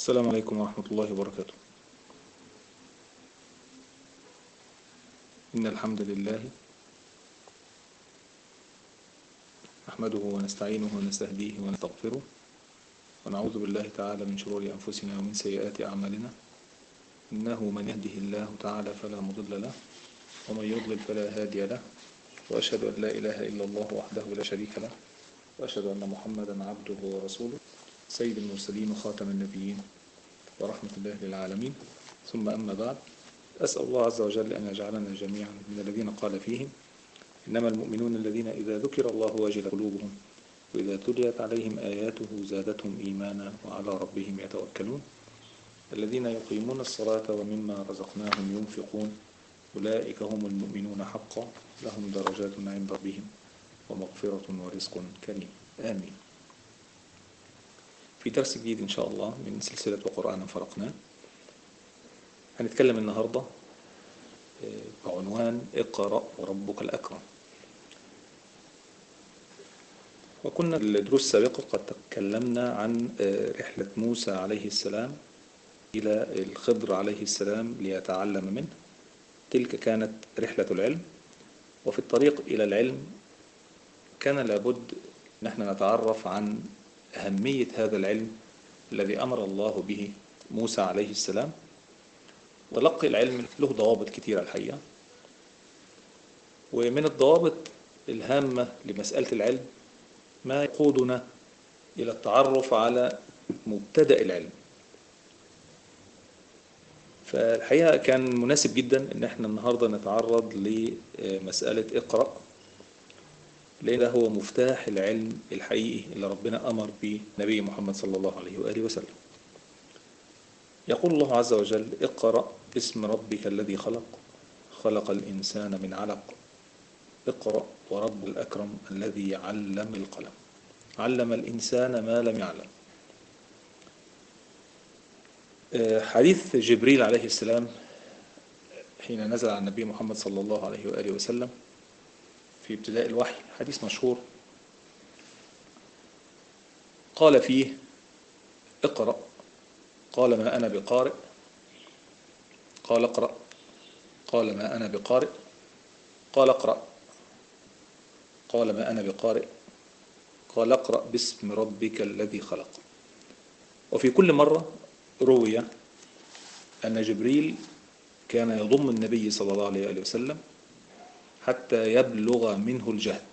السلام عليكم ورحمة الله وبركاته إن الحمد لله نحمده ونستعينه ونستهديه ونستغفره ونعوذ بالله تعالى من شرور أنفسنا ومن سيئات أعمالنا إنه من يهده الله تعالى فلا مضل له ومن يضلل فلا هادي له وأشهد أن لا إله إلا الله وحده لا شريك له وأشهد أن محمدا عبده ورسوله سيد المرسلين وخاتم النبيين ورحمة الله للعالمين ثم أما بعد أسأل الله عز وجل أن يجعلنا جميعا من الذين قال فيهم إنما المؤمنون الذين إذا ذكر الله وجل قلوبهم وإذا تليت عليهم آياته زادتهم إيمانا وعلى ربهم يتوكلون الذين يقيمون الصلاة ومما رزقناهم ينفقون أولئك هم المؤمنون حقا لهم درجات عند ربهم ومغفرة ورزق كريم آمين في درس جديد إن شاء الله من سلسلة وقرآن فرقناه هنتكلم النهاردة بعنوان اقرأ وربك الأكرم وكنا في الدروس السابقة قد تكلمنا عن رحلة موسى عليه السلام إلى الخضر عليه السلام ليتعلم منه تلك كانت رحلة العلم وفي الطريق إلى العلم كان لابد نحن نتعرف عن أهمية هذا العلم الذي أمر الله به موسى عليه السلام تلقي العلم له ضوابط كثيرة الحقيقة ومن الضوابط الهامة لمسألة العلم ما يقودنا إلى التعرف على مبتدأ العلم فالحقيقة كان مناسب جدا ان احنا النهاردة نتعرض لمسألة اقرأ لأن ده هو مفتاح العلم الحقيقي اللي ربنا أمر به نبي محمد صلى الله عليه وآله وسلم يقول الله عز وجل اقرأ باسم ربك الذي خلق خلق الإنسان من علق اقرأ ورب الأكرم الذي علم القلم علم الإنسان ما لم يعلم حديث جبريل عليه السلام حين نزل على النبي محمد صلى الله عليه وآله وسلم في ابتداء الوحي حديث مشهور قال فيه اقرأ قال ما أنا بقارئ قال اقرأ قال ما أنا بقارئ قال اقرأ قال ما أنا بقارئ قال اقرأ باسم ربك الذي خلق وفي كل مرة روي أن جبريل كان يضم النبي صلى الله عليه وسلم حتى يبلغ منه الجهد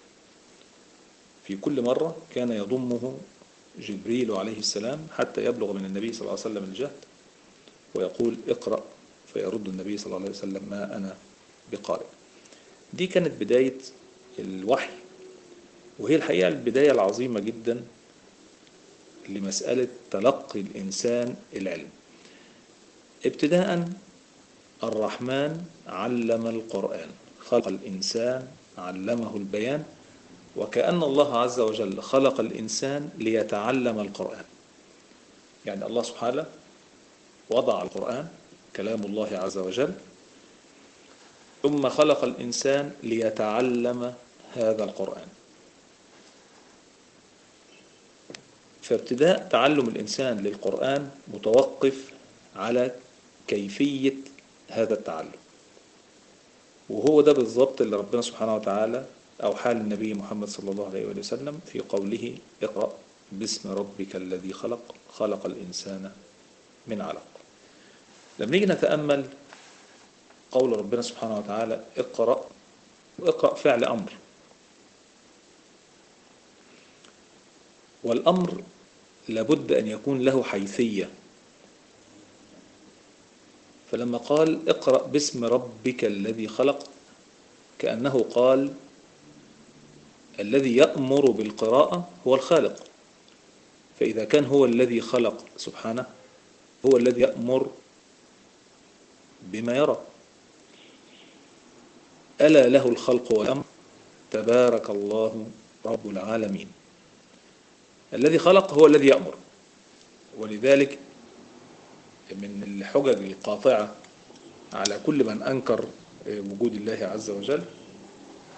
في كل مرة كان يضمه جبريل عليه السلام حتى يبلغ من النبي صلى الله عليه وسلم الجهد ويقول اقرأ فيرد النبي صلى الله عليه وسلم ما أنا بقارئ دي كانت بداية الوحي وهي الحقيقة البداية العظيمة جدا لمسألة تلقي الإنسان العلم ابتداء الرحمن علم القرآن خلق الإنسان علمه البيان وكأن الله عز وجل خلق الإنسان ليتعلم القرآن يعني الله سبحانه وضع القرآن كلام الله عز وجل ثم خلق الإنسان ليتعلم هذا القرآن فابتداء تعلم الإنسان للقرآن متوقف على كيفية هذا التعلم وهو ده بالضبط اللي ربنا سبحانه وتعالى أوحى للنبي محمد صلى الله عليه وسلم في قوله اقرأ باسم ربك الذي خلق خلق الإنسان من علق لما نيجي نتأمل قول ربنا سبحانه وتعالى اقرأ واقرأ فعل أمر والأمر لابد أن يكون له حيثية فلما قال اقرأ باسم ربك الذي خلق كأنه قال الذي يأمر بالقراءة هو الخالق فإذا كان هو الذي خلق سبحانه هو الذي يأمر بما يرى ألا له الخلق والأمر تبارك الله رب العالمين الذي خلق هو الذي يأمر ولذلك من الحجج القاطعة على كل من أنكر وجود الله عز وجل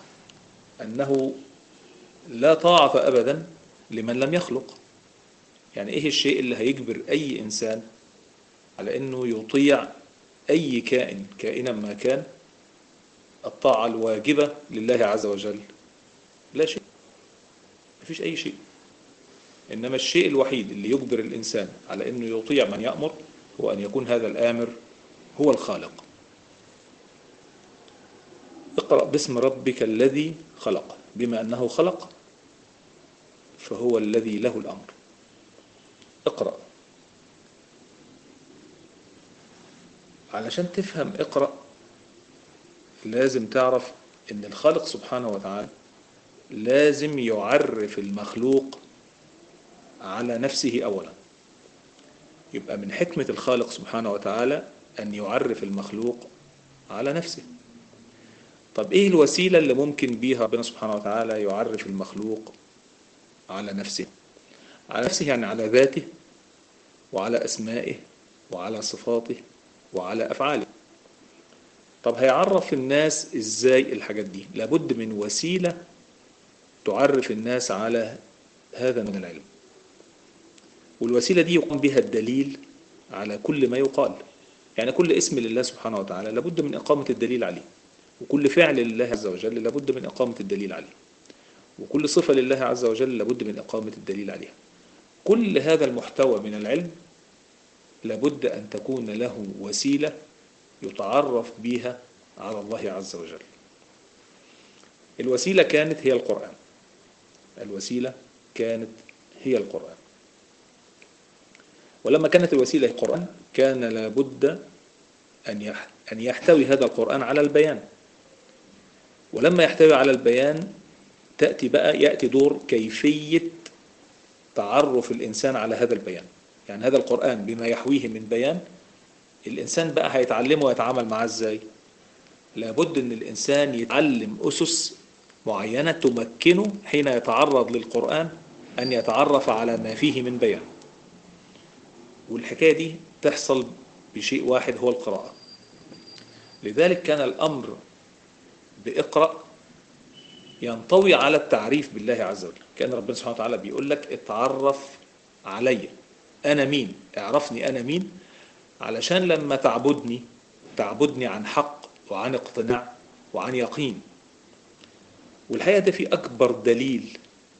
أنه لا طاعة أبدا لمن لم يخلق يعني ايه الشيء اللي هيجبر اي انسان على انه يطيع اي كائن كائنا ما كان الطاعة الواجبة لله عز وجل لا شيء مفيش اي شيء انما الشيء الوحيد اللي يجبر الانسان على انه يطيع من يأمر هو ان يكون هذا الامر هو الخالق اقرأ باسم ربك الذي خلق بما أنه خلق فهو الذي له الأمر اقرأ علشان تفهم اقرأ لازم تعرف ان الخالق سبحانه وتعالى لازم يعرف المخلوق على نفسه أولا يبقى من حكمة الخالق سبحانه وتعالى أن يعرف المخلوق على نفسه طب ايه الوسيلة اللي ممكن بيها ربنا سبحانه وتعالى يعرف المخلوق على نفسه على نفسه يعني على ذاته وعلى أسمائه وعلى صفاته وعلى أفعاله طب هيعرف الناس ازاي الحاجات دي لابد من وسيلة تعرف الناس على هذا من العلم والوسيلة دي يقوم بها الدليل على كل ما يقال يعني كل اسم لله سبحانه وتعالى لابد من إقامة الدليل عليه وكل فعل لله عز وجل لابد من إقامة الدليل عليه وكل صفة لله عز وجل لابد من إقامة الدليل عليها كل هذا المحتوى من العلم لابد أن تكون له وسيلة يتعرف بها على الله عز وجل الوسيلة كانت هي القرآن الوسيلة كانت هي القرآن ولما كانت الوسيلة القرآن كان لابد أن يحتوي هذا القرآن على البيان ولما يحتوي على البيان تأتي بقى يأتي دور كيفية تعرف الإنسان على هذا البيان يعني هذا القرآن بما يحويه من بيان الإنسان بقى هيتعلمه ويتعامل معاه إزاي لابد أن الإنسان يتعلم أسس معينة تمكنه حين يتعرض للقرآن أن يتعرف على ما فيه من بيان والحكاية دي تحصل بشيء واحد هو القراءة لذلك كان الأمر بإقرأ ينطوي على التعريف بالله عز وجل كان ربنا سبحانه وتعالى بيقول لك اتعرف علي أنا مين اعرفني أنا مين علشان لما تعبدني تعبدني عن حق وعن اقتناع وعن يقين والحقيقة ده في أكبر دليل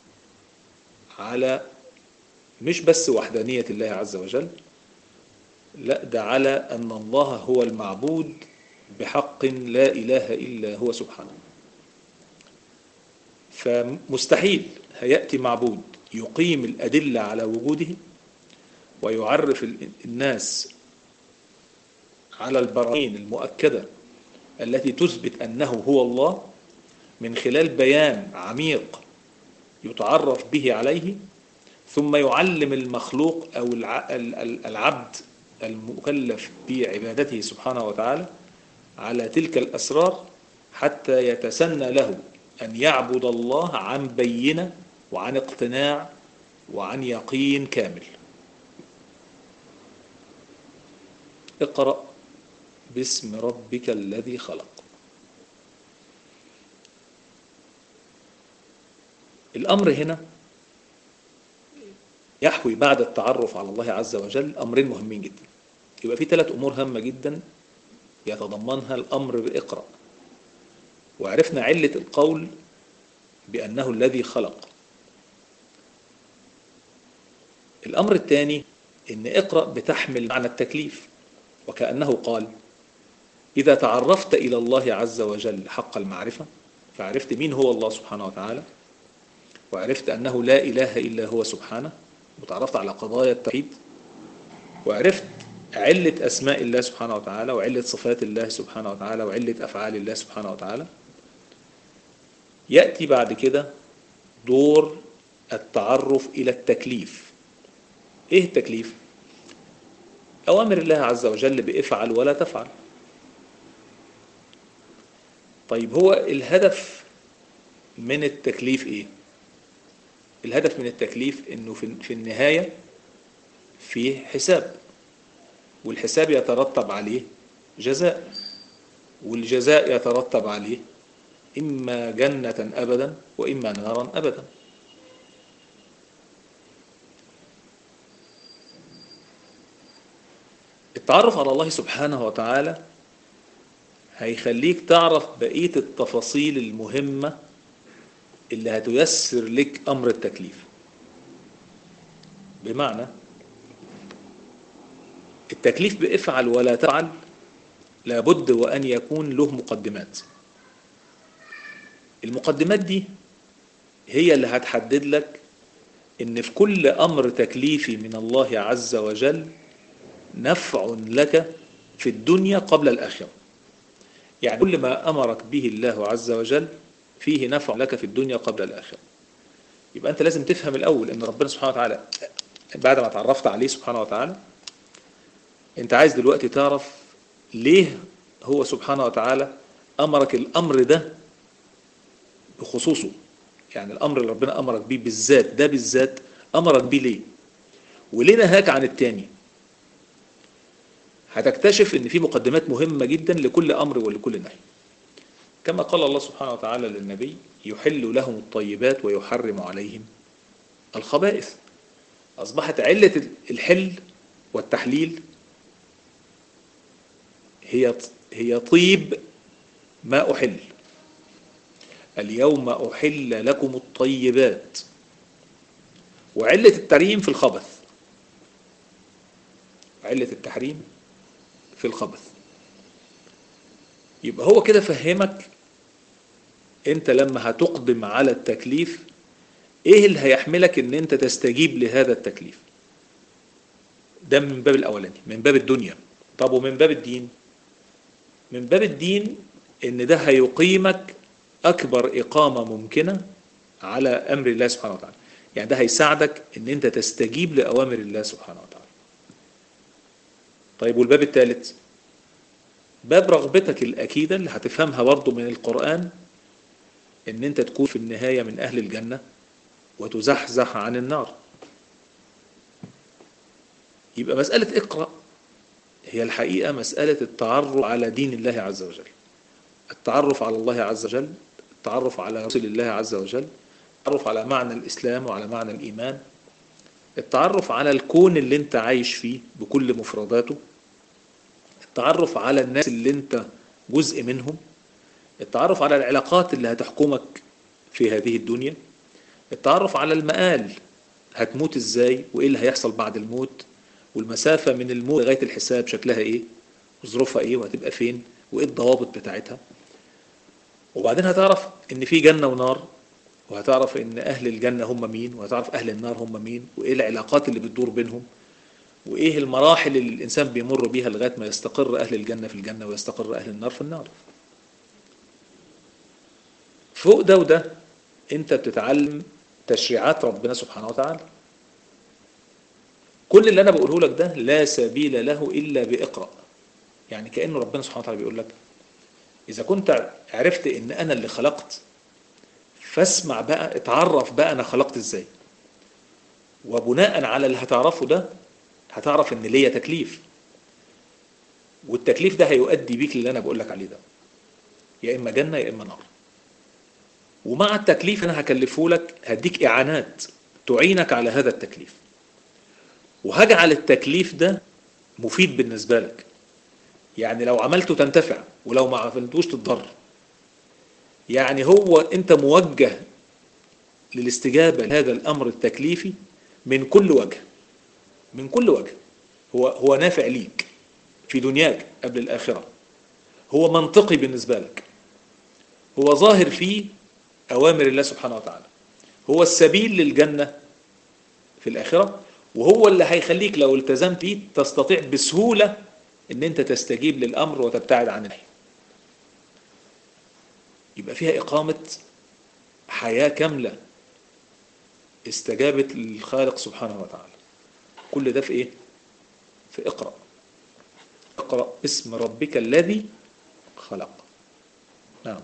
على مش بس وحدانية الله عز وجل لا ده على أن الله هو المعبود بحق لا إله إلا هو سبحانه فمستحيل هيأتي معبود يقيم الأدلة على وجوده ويعرف الناس على البراهين المؤكدة التي تثبت أنه هو الله من خلال بيان عميق يتعرف به عليه ثم يعلم المخلوق أو العبد المكلف بعبادته سبحانه وتعالى على تلك الأسرار حتى يتسنى له أن يعبد الله عن بينة وعن اقتناع وعن يقين كامل اقرأ باسم ربك الذي خلق الأمر هنا يحوي بعد التعرف على الله عز وجل أمرين مهمين جدا يبقى في ثلاث أمور هامة جدا يتضمنها الأمر بإقرأ وعرفنا علة القول بأنه الذي خلق الأمر الثاني إن اقرأ بتحمل معنى التكليف وكأنه قال إذا تعرفت إلى الله عز وجل حق المعرفة فعرفت مين هو الله سبحانه وتعالى وعرفت أنه لا إله إلا هو سبحانه وتعرفت على قضايا التوحيد وعرفت علة أسماء الله سبحانه وتعالى وعلة صفات الله سبحانه وتعالى وعلة أفعال الله سبحانه وتعالى يأتي بعد كده دور التعرف إلى التكليف إيه التكليف؟ أوامر الله عز وجل بافعل ولا تفعل طيب هو الهدف من التكليف إيه؟ الهدف من التكليف إنه في النهاية في حساب والحساب يترتب عليه جزاء والجزاء يترتب عليه إما جنة أبدا وإما نارا أبدا التعرف على الله سبحانه وتعالى هيخليك تعرف بقية التفاصيل المهمة اللي هتيسر لك أمر التكليف بمعنى التكليف بافعل ولا تفعل لابد وأن يكون له مقدمات المقدمات دي هي اللي هتحدد لك ان في كل امر تكليفي من الله عز وجل نفع لك في الدنيا قبل الاخره يعني كل ما امرك به الله عز وجل فيه نفع لك في الدنيا قبل الاخره يبقى انت لازم تفهم الاول ان ربنا سبحانه وتعالى بعد ما تعرفت عليه سبحانه وتعالى انت عايز دلوقتي تعرف ليه هو سبحانه وتعالى امرك الامر ده بخصوصه يعني الامر اللي ربنا امرك بيه بالذات ده بالذات امرك بيه ليه وليه نهاك عن التاني هتكتشف ان في مقدمات مهمة جدا لكل امر ولكل نهي كما قال الله سبحانه وتعالى للنبي يحل لهم الطيبات ويحرم عليهم الخبائث اصبحت علة الحل والتحليل هي هي طيب ما احل اليوم أحل لكم الطيبات وعلة التحريم في الخبث علة التحريم في الخبث يبقى هو كده فهمك انت لما هتقدم على التكليف ايه اللي هيحملك ان انت تستجيب لهذا التكليف ده من باب الاولاني من باب الدنيا طب ومن باب الدين من باب الدين ان ده هيقيمك أكبر إقامة ممكنة على أمر الله سبحانه وتعالى يعني ده هيساعدك أن أنت تستجيب لأوامر الله سبحانه وتعالى طيب والباب الثالث باب رغبتك الأكيدة اللي هتفهمها برضو من القرآن أن أنت تكون في النهاية من أهل الجنة وتزحزح عن النار يبقى مسألة اقرأ هي الحقيقة مسألة التعرف على دين الله عز وجل التعرف على الله عز وجل التعرف على رسول الله عز وجل التعرف على معنى الإسلام وعلى معنى الإيمان التعرف على الكون اللي انت عايش فيه بكل مفرداته التعرف على الناس اللي انت جزء منهم التعرف على العلاقات اللي هتحكمك في هذه الدنيا التعرف على المآل هتموت ازاي وايه اللي هيحصل بعد الموت والمسافة من الموت لغاية الحساب شكلها ايه وظروفها ايه وهتبقى فين وايه الضوابط بتاعتها وبعدين هتعرف ان في جنة ونار وهتعرف ان اهل الجنة هم مين وهتعرف اهل النار هم مين وايه العلاقات اللي بتدور بينهم وايه المراحل اللي الانسان بيمر بيها لغاية ما يستقر اهل الجنة في الجنة ويستقر اهل النار في النار فوق ده وده انت بتتعلم تشريعات ربنا سبحانه وتعالى كل اللي انا بقوله لك ده لا سبيل له الا باقرأ يعني كأنه ربنا سبحانه وتعالى بيقول لك إذا كنت عرفت إن أنا اللي خلقت فاسمع بقى اتعرف بقى أنا خلقت إزاي وبناء على اللي هتعرفه ده هتعرف إن ليا تكليف والتكليف ده هيؤدي بيك اللي أنا بقول لك عليه ده يا إما جنة يا إما نار ومع التكليف أنا هكلفه لك هديك إعانات تعينك على هذا التكليف وهجعل التكليف ده مفيد بالنسبة لك يعني لو عملته تنتفع ولو ما عملتوش تتضر يعني هو انت موجه للاستجابة لهذا الامر التكليفي من كل وجه من كل وجه هو هو نافع ليك في دنياك قبل الاخرة هو منطقي بالنسبة لك هو ظاهر فيه اوامر الله سبحانه وتعالى هو السبيل للجنة في الاخرة وهو اللي هيخليك لو التزمت بيه تستطيع بسهولة ان انت تستجيب للامر وتبتعد عن النهي يبقى فيها اقامة حياة كاملة استجابت للخالق سبحانه وتعالى كل ده في ايه في اقرأ اقرأ اسم ربك الذي خلق نعم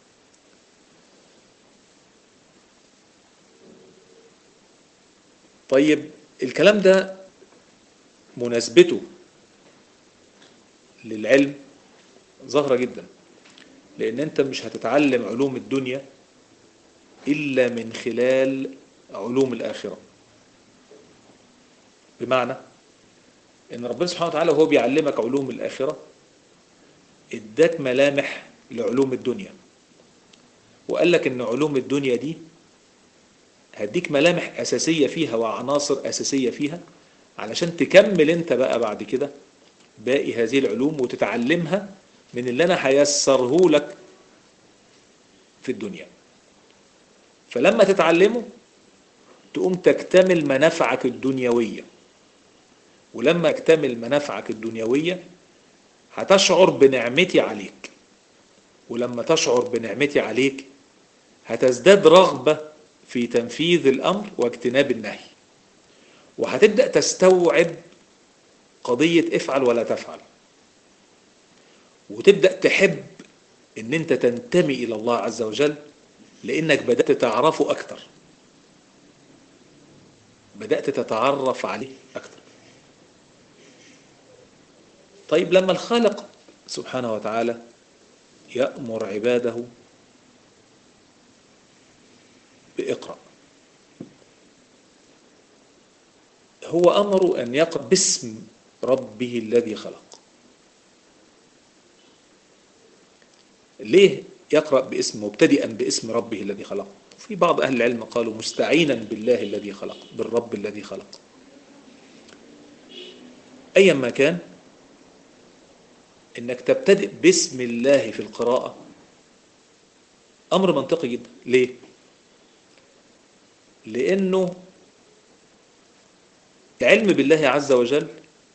طيب الكلام ده مناسبته للعلم ظاهرة جدا لأن أنت مش هتتعلم علوم الدنيا إلا من خلال علوم الآخرة بمعنى ان ربنا سبحانه وتعالى وهو بيعلمك علوم الاخره اداك ملامح لعلوم الدنيا وقال لك ان علوم الدنيا دي هديك ملامح اساسيه فيها وعناصر اساسيه فيها علشان تكمل انت بقى بعد كده باقي هذه العلوم وتتعلمها من اللي انا هيسره لك في الدنيا فلما تتعلمه تقوم تكتمل منافعك الدنيويه ولما يكتمل منافعك الدنيويه هتشعر بنعمتي عليك ولما تشعر بنعمتي عليك هتزداد رغبه في تنفيذ الامر واجتناب النهي وهتبدا تستوعب قضيه افعل ولا تفعل وتبدا تحب ان انت تنتمي الى الله عز وجل لانك بدات تعرفه اكتر بدات تتعرف عليه اكتر طيب لما الخالق سبحانه وتعالى يامر عباده باقرا هو امره ان يقرا باسم ربه الذي خلق ليه يقرا باسم مبتدئا باسم ربه الذي خلق في بعض اهل العلم قالوا مستعينا بالله الذي خلق بالرب الذي خلق ايا ما كان انك تبتدئ باسم الله في القراءه امر منطقي جدا ليه لانه العلم بالله عز وجل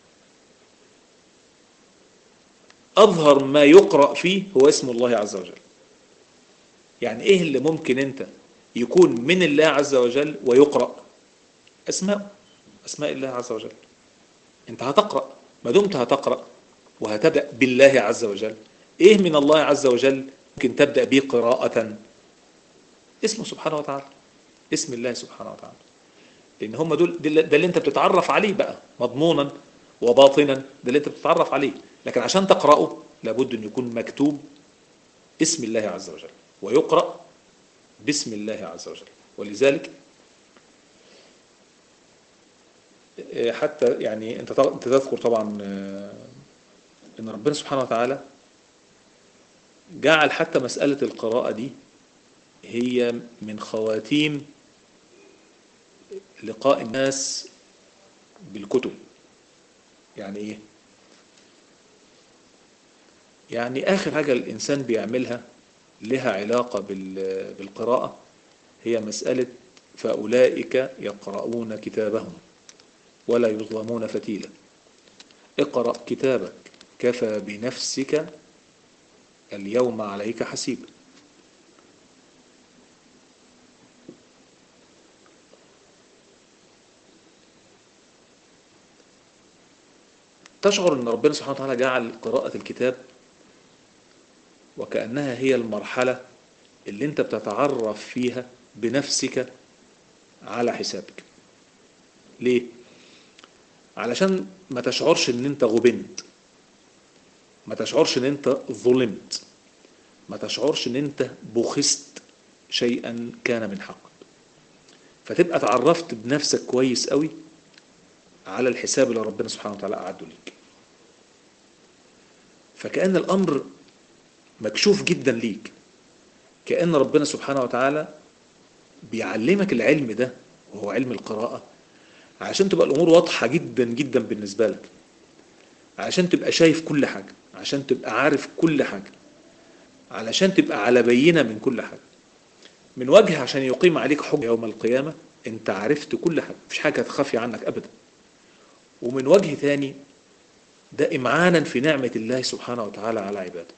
اظهر ما يقرا فيه هو اسم الله عز وجل يعني ايه اللي ممكن انت يكون من الله عز وجل ويقرا اسماء اسماء الله عز وجل انت هتقرا ما دمت هتقرا وهتبدا بالله عز وجل ايه من الله عز وجل ممكن تبدا به قراءه اسمه سبحانه وتعالى اسم الله سبحانه وتعالى لان هم دول ده اللي انت بتتعرف عليه بقى مضمونا وباطنا ده اللي انت بتتعرف عليه لكن عشان تقراه لابد ان يكون مكتوب اسم الله عز وجل ويقرا باسم الله عز وجل ولذلك حتى يعني انت انت تذكر طبعا ان ربنا سبحانه وتعالى جعل حتى مساله القراءه دي هي من خواتيم لقاء الناس بالكتب يعني ايه يعني اخر حاجة الانسان بيعملها لها علاقة بالقراءة هي مسألة فأولئك يقرؤون كتابهم ولا يظلمون فتيلا اقرأ كتابك كفى بنفسك اليوم عليك حسيبا تشعر ان ربنا سبحانه وتعالى جعل قراءة الكتاب وكأنها هي المرحلة اللي انت بتتعرف فيها بنفسك على حسابك ليه علشان ما تشعرش ان انت غبنت ما تشعرش ان انت ظلمت ما تشعرش ان انت بخست شيئا كان من حقك فتبقى تعرفت بنفسك كويس قوي على الحساب اللي ربنا سبحانه وتعالى أعده ليك فكأن الأمر مكشوف جدا ليك كأن ربنا سبحانه وتعالى بيعلمك العلم ده وهو علم القراءة عشان تبقى الأمور واضحة جدا جدا بالنسبة لك عشان تبقى شايف كل حاجة عشان تبقى عارف كل حاجة علشان تبقى على بينة من كل حاجة من وجه عشان يقيم عليك حكم يوم القيامة انت عرفت كل حاجة مفيش حاجة تخفي عنك أبدا ومن وجه ثاني ده إمعانا في نعمة الله سبحانه وتعالى على عباده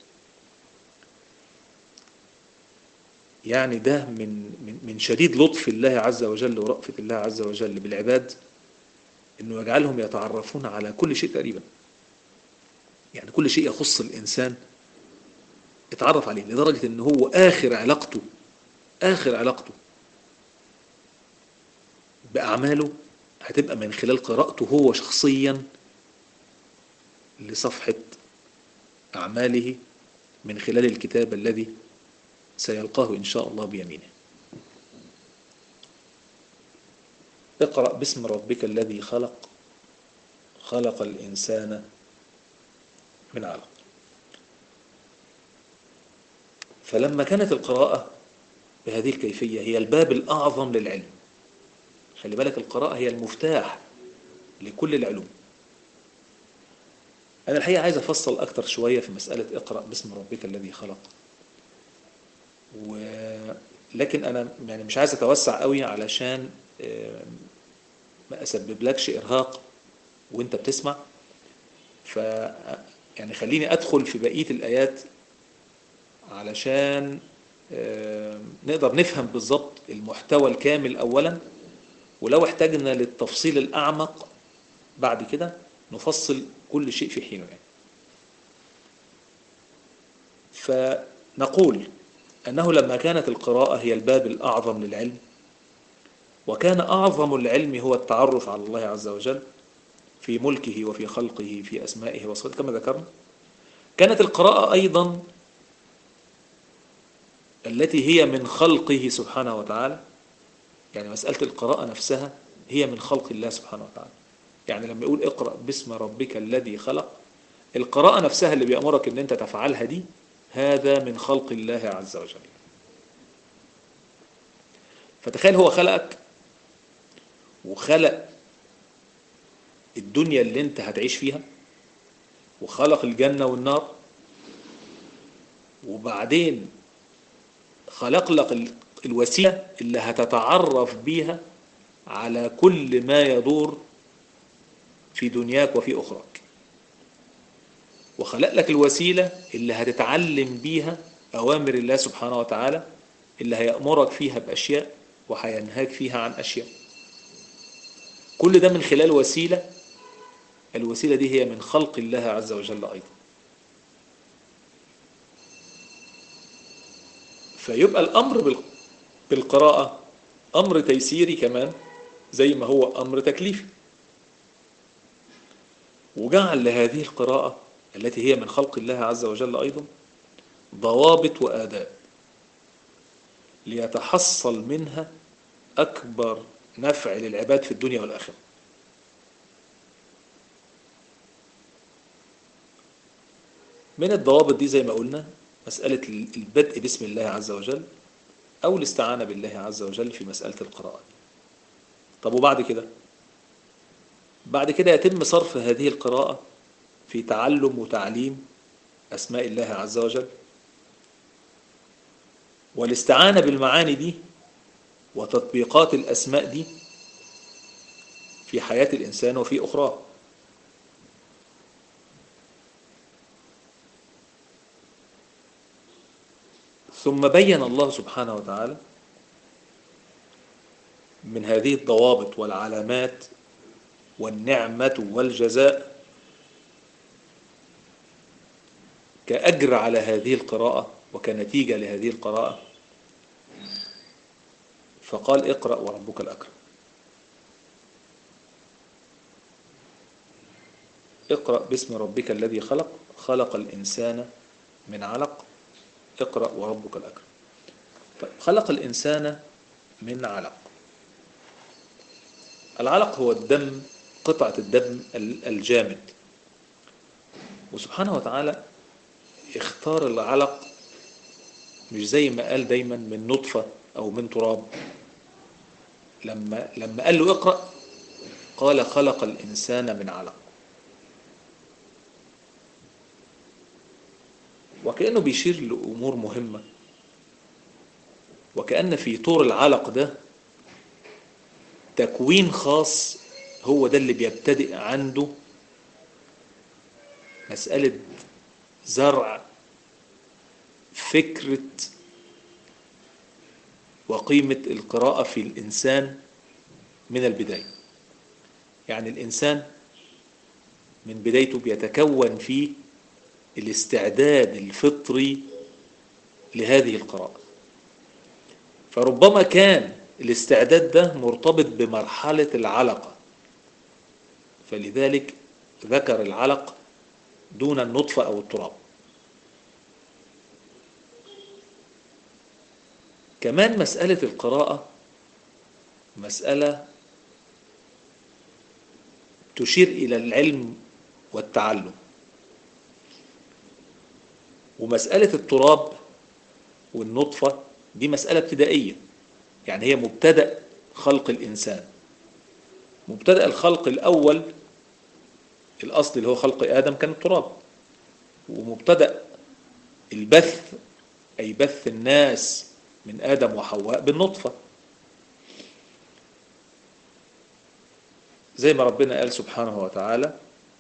يعني ده من من من شديد لطف الله عز وجل ورأفة الله عز وجل بالعباد انه يجعلهم يتعرفون على كل شيء تقريبا يعني كل شيء يخص الانسان يتعرف عليه لدرجة ان هو اخر علاقته اخر علاقته باعماله هتبقى من خلال قراءته هو شخصيا لصفحة أعماله من خلال الكتاب الذي سيلقاه إن شاء الله بيمينه اقرأ باسم ربك الذي خلق خلق الإنسان من علق فلما كانت القراءة بهذه الكيفية هي الباب الأعظم للعلم خلي بالك القراءة هي المفتاح لكل العلوم أنا الحقيقة عايز أفصل أكتر شوية في مسألة اقرأ باسم ربك الذي خلق و... لكن أنا يعني مش عايز أتوسع قوي علشان ما أسبب لكش إرهاق وأنت بتسمع ف يعني خليني أدخل في بقية الآيات علشان نقدر نفهم بالظبط المحتوى الكامل أولا ولو احتاجنا للتفصيل الأعمق بعد كده نفصل كل شيء في حينه يعني. فنقول أنه لما كانت القراءة هي الباب الأعظم للعلم وكان أعظم العلم هو التعرف على الله عز وجل في ملكه وفي خلقه في أسمائه وصفاته كما ذكرنا كانت القراءة أيضا التي هي من خلقه سبحانه وتعالى يعني مسألة القراءة نفسها هي من خلق الله سبحانه وتعالى يعني لما يقول اقرأ باسم ربك الذي خلق القراءة نفسها اللي بيأمرك ان انت تفعلها دي هذا من خلق الله عز وجل فتخيل هو خلقك وخلق الدنيا اللي انت هتعيش فيها وخلق الجنة والنار وبعدين خلق لك الوسيلة اللي هتتعرف بيها على كل ما يدور في دنياك وفي أخراك وخلق لك الوسيلة اللي هتتعلم بيها أوامر الله سبحانه وتعالى اللي هيأمرك فيها بأشياء وهينهاك فيها عن أشياء كل ده من خلال وسيلة الوسيلة دي هي من خلق الله عز وجل أيضا فيبقى الأمر بالقراءة أمر تيسيري كمان زي ما هو أمر تكليفي وجعل لهذه القراءة التي هي من خلق الله عز وجل أيضا ضوابط وآداب ليتحصل منها أكبر نفع للعباد في الدنيا والآخرة من الضوابط دي زي ما قلنا مسألة البدء باسم الله عز وجل أو الاستعانة بالله عز وجل في مسألة القراءة طب وبعد كده بعد كده يتم صرف هذه القراءة في تعلم وتعليم أسماء الله عز وجل والاستعانة بالمعاني دي وتطبيقات الأسماء دي في حياة الإنسان وفي أخراه ثم بين الله سبحانه وتعالى من هذه الضوابط والعلامات والنعمة والجزاء كأجر على هذه القراءة وكنتيجة لهذه القراءة فقال اقرأ وربك الأكرم اقرأ باسم ربك الذي خلق خلق الإنسان من علق اقرأ وربك الأكرم خلق الإنسان من علق العلق هو الدم قطعة الدم الجامد وسبحانه وتعالى اختار العلق مش زي ما قال دايما من نطفة أو من تراب لما لما قال له اقرأ قال خلق الإنسان من علق وكأنه بيشير لأمور مهمة وكأن في طور العلق ده تكوين خاص هو ده اللي بيبتدئ عنده مسألة زرع فكرة وقيمة القراءة في الإنسان من البداية يعني الإنسان من بدايته بيتكون فيه الاستعداد الفطري لهذه القراءة فربما كان الاستعداد ده مرتبط بمرحلة العلقة فلذلك ذكر العلق دون النطفة أو التراب كمان مسألة القراءة مسألة تشير إلى العلم والتعلم ومسألة التراب والنطفة دي مسألة ابتدائية يعني هي مبتدأ خلق الإنسان مبتدأ الخلق الأول الأصل اللي هو خلق آدم كان التراب ومبتدأ البث أي بث الناس من آدم وحواء بالنطفة زي ما ربنا قال سبحانه وتعالى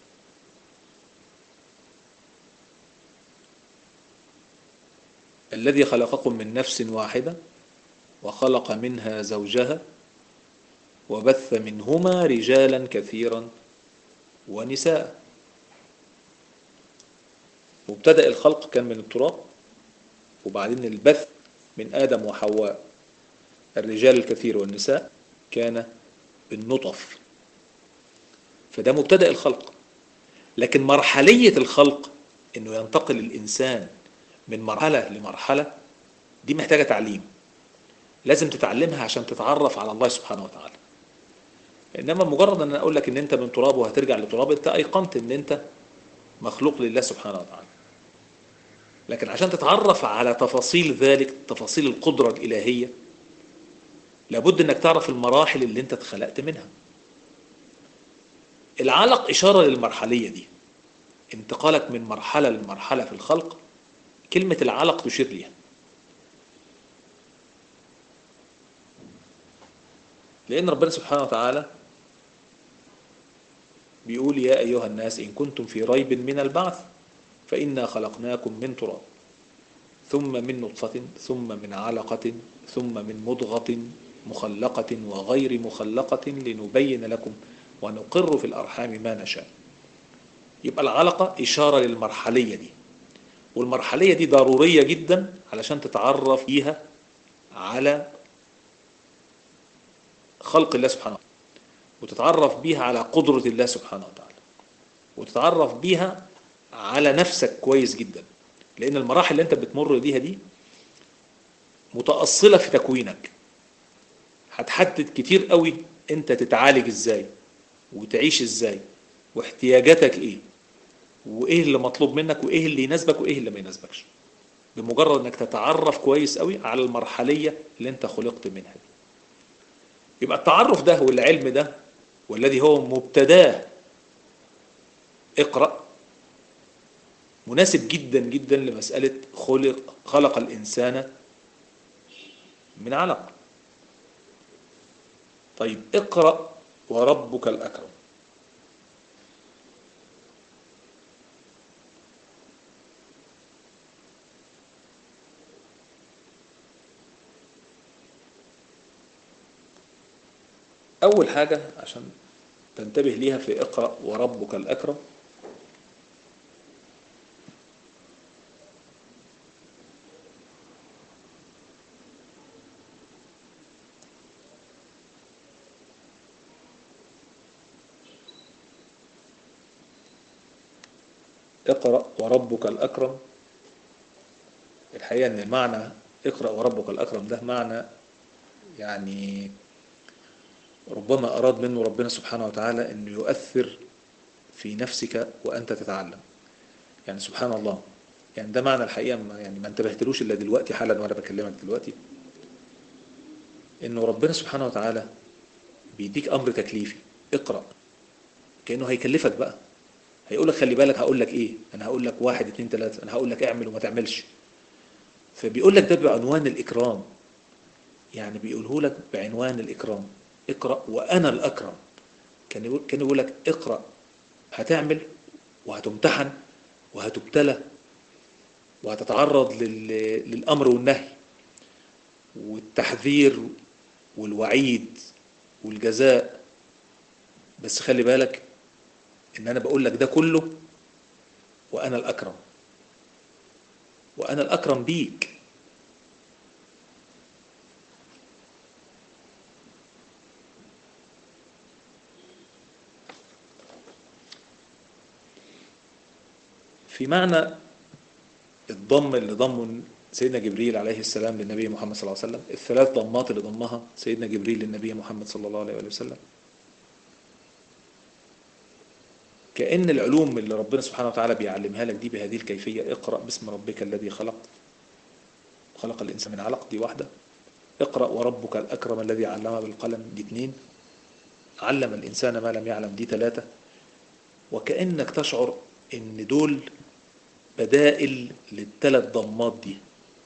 الذي خلقكم من نفس واحدة وخلق منها زوجها وبث منهما رجالا كثيرا ونساء مبتدأ الخلق كان من التراب وبعدين البث من آدم وحواء الرجال الكثير والنساء كان بالنطف فده مبتدأ الخلق لكن مرحلية الخلق انه ينتقل الانسان من مرحلة لمرحلة دي محتاجة تعليم لازم تتعلمها عشان تتعرف على الله سبحانه وتعالى انما مجرد ان انا اقول لك ان انت من تراب وهترجع لتراب انت ايقنت ان انت مخلوق لله سبحانه وتعالى لكن عشان تتعرف على تفاصيل ذلك تفاصيل القدرة الإلهية لابد انك تعرف المراحل اللي انت اتخلقت منها العلق إشارة للمرحلية دي انتقالك من مرحلة لمرحلة في الخلق كلمة العلق تشير ليها لأن ربنا سبحانه وتعالى بيقول يا أيها الناس إن كنتم في ريب من البعث فإنا خلقناكم من تراب ثم من نطفة ثم من علقة ثم من مضغة مخلقة وغير مخلقة لنبين لكم ونقر في الأرحام ما نشاء يبقى العلقة إشارة للمرحلية دي والمرحلية دي ضرورية جدا علشان تتعرف فيها على خلق الله سبحانه وتعالى وتتعرف بيها على قدرة الله سبحانه وتعالى وتتعرف بيها على نفسك كويس جدا لأن المراحل اللي أنت بتمر بيها دي متأصلة في تكوينك هتحدد كتير قوي أنت تتعالج إزاي وتعيش إزاي واحتياجاتك إيه وإيه اللي مطلوب منك وإيه اللي يناسبك وإيه اللي ما يناسبكش بمجرد أنك تتعرف كويس قوي على المرحلية اللي أنت خلقت منها دي. يبقى التعرف ده والعلم ده والذي هو مبتداه اقرأ مناسب جدا جدا لمسألة خلق خلق الإنسان من علق طيب اقرأ وربك الأكرم أول حاجة عشان تنتبه ليها في اقرأ وربك الأكرم اقرأ وربك الأكرم الحقيقة أن معنى اقرأ وربك الأكرم ده معنى يعني ربما أراد منه ربنا سبحانه وتعالى أنه يؤثر في نفسك وأنت تتعلم يعني سبحان الله يعني ده معنى الحقيقة ما يعني ما انتبهتلوش إلا دلوقتي حالا وأنا بكلمك دلوقتي إنه ربنا سبحانه وتعالى بيديك أمر تكليفي اقرأ كأنه هيكلفك بقى هيقول لك خلي بالك هقول لك ايه انا هقول لك واحد اتنين تلاتة انا هقول لك اعمل وما تعملش فبيقول لك ده بعنوان الاكرام يعني بيقوله لك بعنوان الاكرام اقرأ وانا الاكرم كان يقول كان يقول لك اقرأ هتعمل وهتمتحن وهتبتلى وهتتعرض لل... للامر والنهي والتحذير والوعيد والجزاء بس خلي بالك ان انا بقول لك ده كله وانا الاكرم وانا الاكرم بيك في معنى الضم اللي ضمه سيدنا جبريل عليه السلام للنبي محمد صلى الله عليه وسلم الثلاث ضمات اللي ضمها سيدنا جبريل للنبي محمد صلى الله عليه وسلم كأن العلوم اللي ربنا سبحانه وتعالى بيعلمها لك دي بهذه الكيفية اقرأ باسم ربك الذي خلق خلق الإنسان من علق دي واحدة اقرأ وربك الأكرم الذي علم بالقلم دي اتنين علم الإنسان ما لم يعلم دي ثلاثة وكأنك تشعر إن دول بدائل للثلاث ضمات دي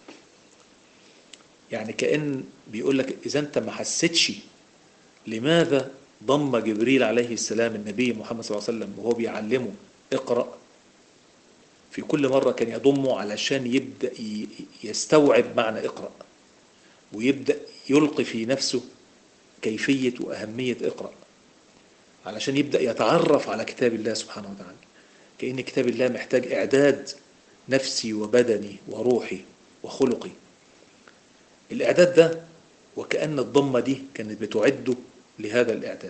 يعني كأن بيقول لك إذا أنت ما حسيتش لماذا ضم جبريل عليه السلام النبي محمد صلى الله عليه وسلم وهو بيعلمه اقرأ في كل مرة كان يضمه علشان يبدأ يستوعب معنى اقرأ ويبدأ يلقي في نفسه كيفية وأهمية اقرأ علشان يبدأ يتعرف على كتاب الله سبحانه وتعالى كأن كتاب الله محتاج إعداد نفسي وبدني وروحي وخلقي الإعداد ده وكأن الضمة دي كانت بتعده لهذا الإعداد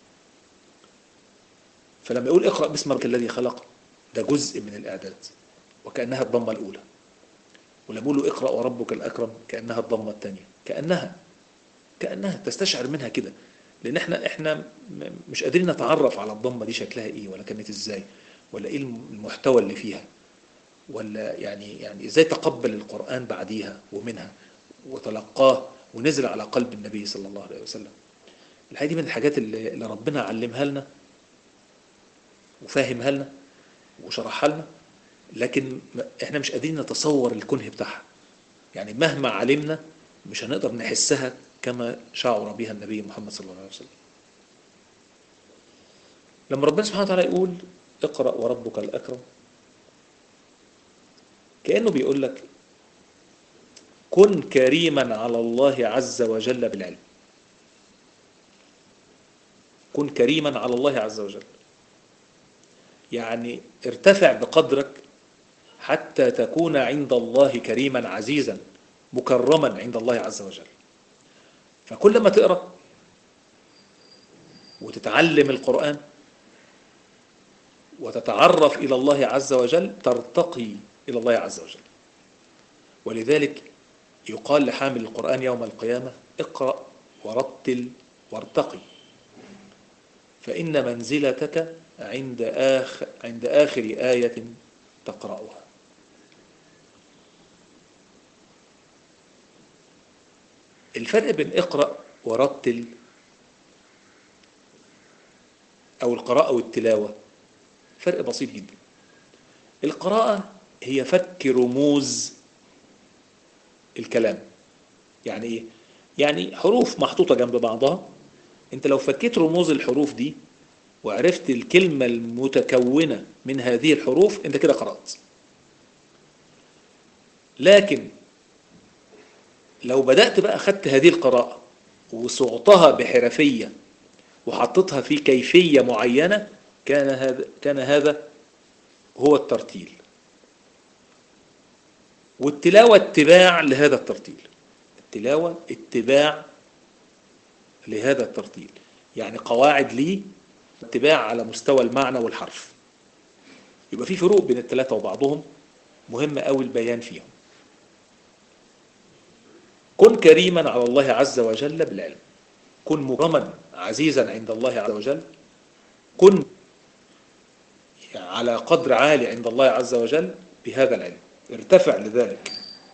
فلما يقول اقرأ باسم ربك الذي خلق ده جزء من الإعداد وكأنها الضمة الأولى ولما يقول له اقرأ وربك الأكرم كأنها الضمة الثانية كأنها كأنها تستشعر منها كده لأن احنا احنا مش قادرين نتعرف على الضمة دي شكلها ايه ولا كانت ازاي ولا ايه المحتوى اللي فيها ولا يعني يعني ازاي تقبل القرآن بعديها ومنها وتلقاه ونزل على قلب النبي صلى الله عليه وسلم الحقيقة دي من الحاجات اللي, اللي ربنا علمها لنا وفاهمها لنا وشرحها لنا لكن احنا مش قادرين نتصور الكنه بتاعها يعني مهما علمنا مش هنقدر نحسها كما شعر بها النبي محمد صلى الله عليه وسلم لما ربنا سبحانه وتعالى يقول اقرأ وربك الأكرم كأنه بيقول لك كن كريما على الله عز وجل بالعلم كن كريما على الله عز وجل يعني ارتفع بقدرك حتى تكون عند الله كريما عزيزا مكرما عند الله عز وجل فكل ما تقرأ وتتعلم القرآن وتتعرف إلى الله عز وجل ترتقي إلى الله عز وجل ولذلك يقال لحامل القرآن يوم القيامة اقرأ ورتل وارتقي فإن منزلتك عند آخر, عند آخر آية تقرأها الفرق بين اقرأ ورتل أو القراءة والتلاوة فرق بسيط جدا القراءة هي فك رموز الكلام يعني ايه يعني حروف محطوطة جنب بعضها انت لو فكيت رموز الحروف دي وعرفت الكلمة المتكونة من هذه الحروف انت كده قرأت لكن لو بدأت بقى خدت هذه القراءة وصغتها بحرفية وحطيتها في كيفية معينة كان هذا كان هذا هو الترتيل والتلاوة اتباع لهذا الترتيل التلاوة اتباع لهذا الترتيل يعني قواعد ليه اتباع على مستوى المعنى والحرف يبقى في فروق بين الثلاثة وبعضهم مهم قوي البيان فيهم كن كريما على الله عز وجل بالعلم كن مكرما عزيزا عند الله عز وجل كن على قدر عالي عند الله عز وجل بهذا العلم ارتفع لذلك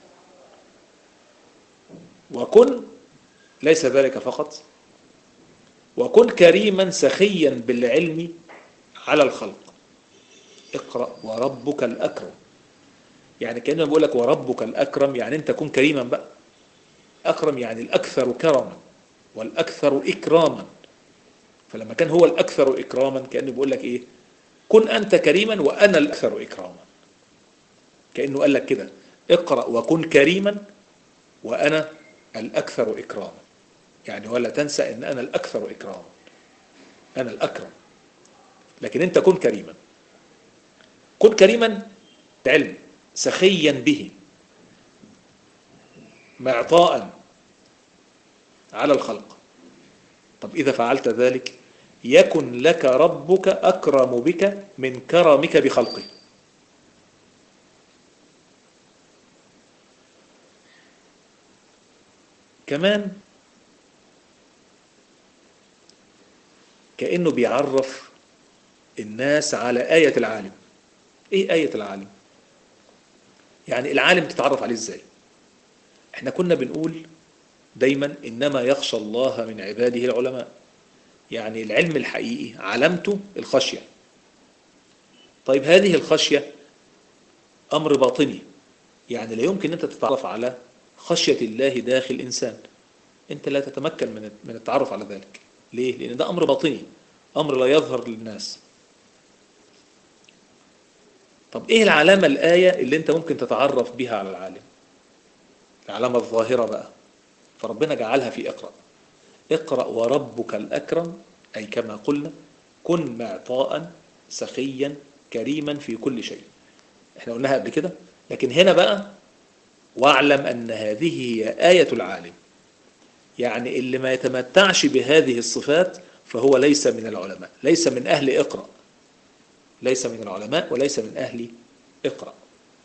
وكن ليس ذلك فقط وكن كريما سخيا بالعلم على الخلق اقرأ وربك الأكرم يعني كأنه بيقول لك وربك الأكرم يعني أنت كن كريما بقى أكرم يعني الأكثر كرما والأكثر إكراما فلما كان هو الأكثر إكراما كأنه بيقول لك إيه كن أنت كريما وأنا الأكثر إكراما كأنه قال لك كده اقرأ وكن كريما وأنا الأكثر إكراما يعني ولا تنسى أن أنا الأكثر إكراما أنا الأكرم لكن أنت كن كريما كن كريما بعلم سخيا به معطاء على الخلق طب إذا فعلت ذلك يكن لك ربك أكرم بك من كرمك بخلقه كمان كأنه بيعرف الناس على آية العالم ايه آية العالم يعني العالم تتعرف عليه ازاي احنا كنا بنقول دايما انما يخشى الله من عباده العلماء يعني العلم الحقيقي علامته الخشية طيب هذه الخشية امر باطني يعني لا يمكن انت تتعرف على خشية الله داخل انسان انت لا تتمكن من من التعرف على ذلك ليه لان ده امر باطني امر لا يظهر للناس طب ايه العلامة الآية اللي انت ممكن تتعرف بها على العالم العلامة الظاهرة بقى فربنا جعلها في اقرأ اقرأ وربك الأكرم أي كما قلنا كن معطاء سخيا كريما في كل شيء احنا قلناها قبل كده لكن هنا بقى واعلم أن هذه هي آية العالم يعني اللي ما يتمتعش بهذه الصفات فهو ليس من العلماء ليس من أهل اقرأ ليس من العلماء وليس من أهل اقرأ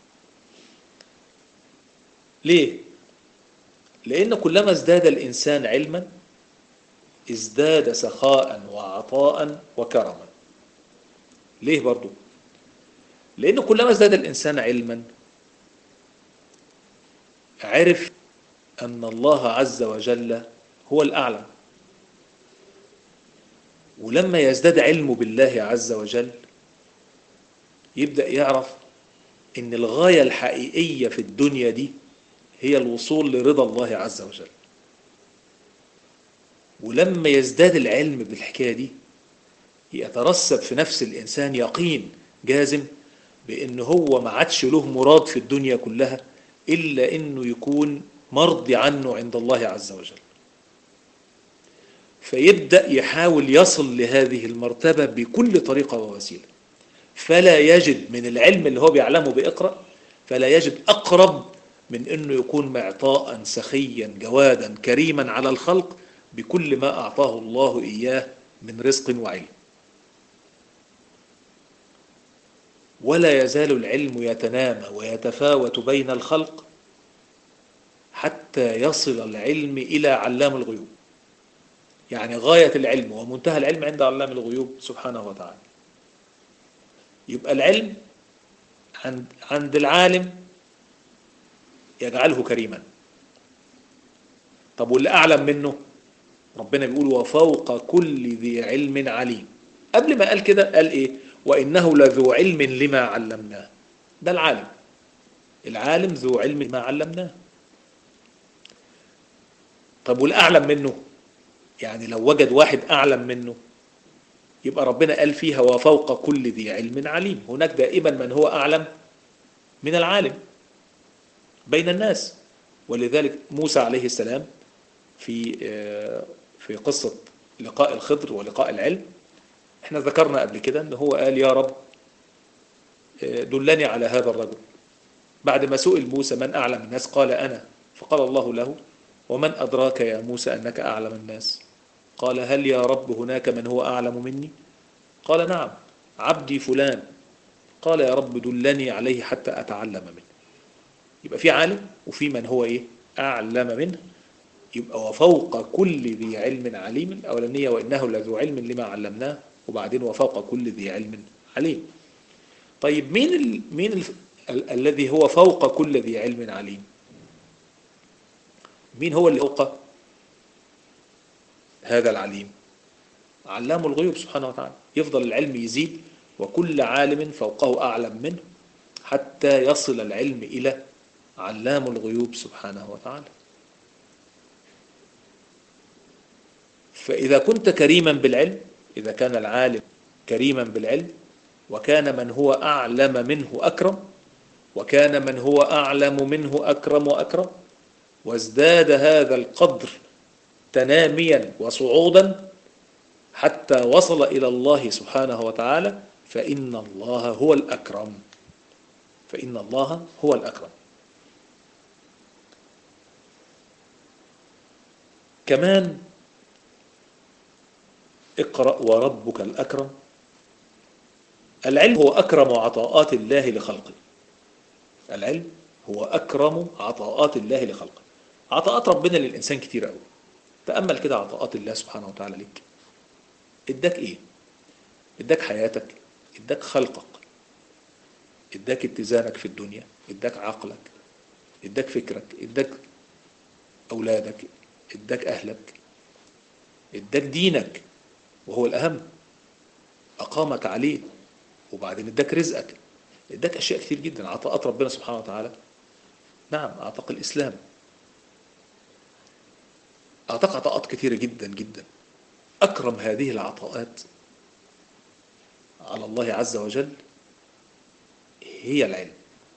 ليه؟ لأن كلما ازداد الإنسان علما ازداد سخاء وعطاء وكرما ليه برضو؟ لأن كلما ازداد الإنسان علما عرف أن الله عز وجل هو الأعلم ولما يزداد علمه بالله عز وجل يبدأ يعرف ان الغاية الحقيقية في الدنيا دي هي الوصول لرضا الله عز وجل ولما يزداد العلم بالحكاية دي يترسب في نفس الإنسان يقين جازم بأن هو ما عادش له مراد في الدنيا كلها إلا أنه يكون مرضي عنه عند الله عز وجل فيبدأ يحاول يصل لهذه المرتبة بكل طريقة ووسيلة فلا يجد من العلم اللي هو بيعلمه بإقرأ فلا يجد أقرب من أنه يكون معطاء سخيا جوادا كريما على الخلق بكل ما أعطاه الله إياه من رزق وعلم ولا يزال العلم يتنامى ويتفاوت بين الخلق حتى يصل العلم إلى علام الغيوب يعني غاية العلم ومنتهى العلم عند علام الغيوب سبحانه وتعالى يبقى العلم عند عند العالم يجعله كريما طب واللي أعلم منه ربنا بيقول وفوق كل ذي علم عليم قبل ما قال كده قال إيه وإنه لذو علم لما علمناه ده العالم العالم ذو علم لما علمناه طب والأعلم منه يعني لو وجد واحد أعلم منه يبقى ربنا قال فيها وفوق كل ذي علم عليم هناك دائما من هو أعلم من العالم بين الناس ولذلك موسى عليه السلام في في قصة لقاء الخضر ولقاء العلم احنا ذكرنا قبل كده ان هو قال يا رب دلني على هذا الرجل بعد ما سئل موسى من أعلم الناس قال أنا فقال الله له ومن أدراك يا موسى أنك أعلم الناس قال هل يا رب هناك من هو أعلم مني قال نعم عبدي فلان قال يا رب دلني عليه حتى أتعلم منه يبقى في عالم وفي من هو إيه أعلم منه يبقى وفوق كل ذي علم عليم الأولانية وإنه لذو علم لما علمناه وبعدين وفوق كل ذي علم عليم طيب مين ال... مين ال... ال... الذي هو فوق كل ذي علم عليم مين هو اللي فوق هذا العليم علام الغيوب سبحانه وتعالى يفضل العلم يزيد وكل عالم فوقه أعلم منه حتى يصل العلم إلى علام الغيوب سبحانه وتعالى فإذا كنت كريما بالعلم إذا كان العالم كريما بالعلم وكان من هو أعلم منه أكرم وكان من هو أعلم منه أكرم وأكرم وازداد هذا القدر تناميا وصعودا حتى وصل إلى الله سبحانه وتعالى فإن الله هو الأكرم فإن الله هو الأكرم كمان اقرأ وربك الأكرم العلم هو أكرم عطاءات الله لخلقه العلم هو أكرم عطاءات الله لخلقه عطاءات ربنا للإنسان كتير قوي تأمل كده عطاءات الله سبحانه وتعالى ليك اداك ايه اداك حياتك اداك خلقك اداك اتزانك في الدنيا اداك عقلك اداك فكرك اداك اولادك اداك اهلك اداك دينك وهو الاهم اقامك عليه وبعدين اداك رزقك اداك اشياء كتير جدا عطاءات ربنا سبحانه وتعالى نعم اعطاك الاسلام اعطاك عطاءات كثيره جدا جدا اكرم هذه العطاءات على الله عز وجل هي العلم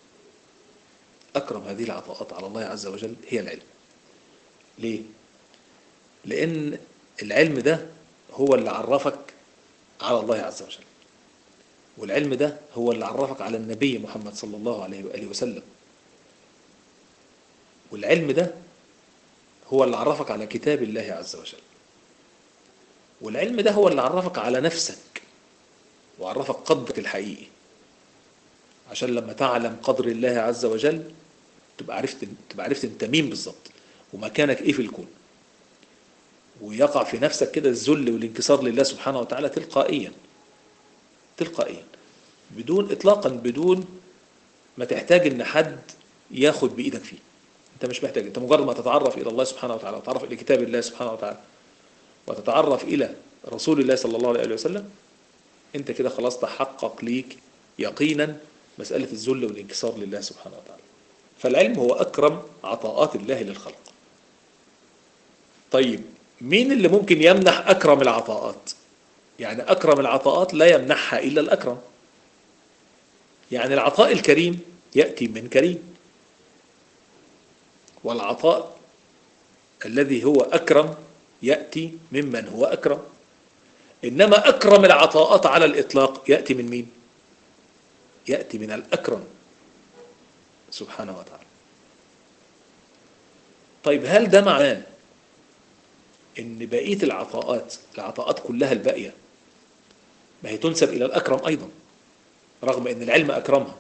اكرم هذه العطاءات على الله عز وجل هي العلم ليه لان العلم ده هو اللي عرفك على الله عز وجل والعلم ده هو اللي عرفك على النبي محمد صلى الله عليه وآله وسلم والعلم ده هو اللي عرفك على كتاب الله عز وجل والعلم ده هو اللي عرفك على نفسك وعرفك قدرك الحقيقي عشان لما تعلم قدر الله عز وجل تبقى عرفت تبقى عرفت انت مين بالظبط ومكانك ايه في الكون ويقع في نفسك كده الذل والانكسار لله سبحانه وتعالى تلقائيا تلقائيا بدون اطلاقا بدون ما تحتاج ان حد ياخد بايدك فيه انت مش محتاج انت مجرد ما تتعرف الى الله سبحانه وتعالى وتتعرف الى كتاب الله سبحانه وتعالى وتتعرف الى رسول الله صلى الله عليه وسلم انت كده خلاص تحقق ليك يقينا مسألة الذل والانكسار لله سبحانه وتعالى فالعلم هو أكرم عطاءات الله للخلق طيب مين اللي ممكن يمنح أكرم العطاءات يعني أكرم العطاءات لا يمنحها إلا الأكرم يعني العطاء الكريم يأتي من كريم والعطاء الذي هو أكرم يأتي ممن هو أكرم إنما أكرم العطاءات على الإطلاق يأتي من مين يأتي من الأكرم سبحانه وتعالى طيب هل ده معناه ان بقية العطاءات العطاءات كلها الباقية ما هي تنسب الى الاكرم ايضا رغم ان العلم اكرمها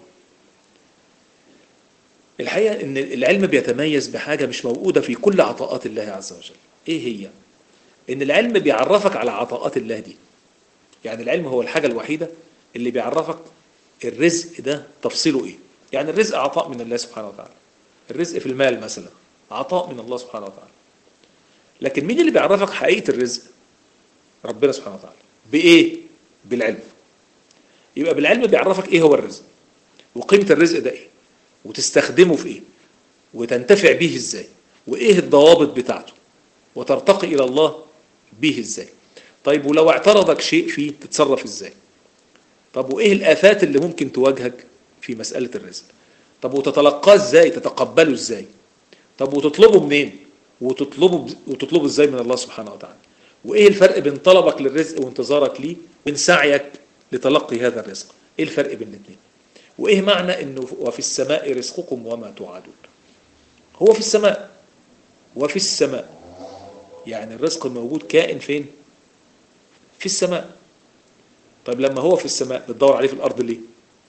الحقيقة ان العلم بيتميز بحاجة مش موجودة في كل عطاءات الله عز وجل ايه هي ان العلم بيعرفك على عطاءات الله دي يعني العلم هو الحاجة الوحيدة اللي بيعرفك الرزق ده تفصيله ايه يعني الرزق عطاء من الله سبحانه وتعالى الرزق في المال مثلا عطاء من الله سبحانه وتعالى لكن مين اللي بيعرفك حقيقة الرزق ربنا سبحانه وتعالى بإيه بالعلم يبقى بالعلم بيعرفك إيه هو الرزق وقيمة الرزق ده إيه وتستخدمه في إيه وتنتفع به إزاي وإيه الضوابط بتاعته وترتقي إلى الله به إزاي طيب ولو اعترضك شيء فيه تتصرف إزاي طب وإيه الآفات اللي ممكن تواجهك في مسألة الرزق طب وتتلقاه إزاي تتقبله إزاي طب وتطلبه منين وتطلبه وتطلبه ازاي من الله سبحانه وتعالى وايه الفرق بين طلبك للرزق وانتظارك ليه وبين سعيك لتلقي هذا الرزق ايه الفرق بين الاثنين وايه معنى انه وفي السماء رزقكم وما توعدون هو في السماء وفي السماء يعني الرزق موجود كائن فين في السماء طيب لما هو في السماء بتدور عليه في الارض ليه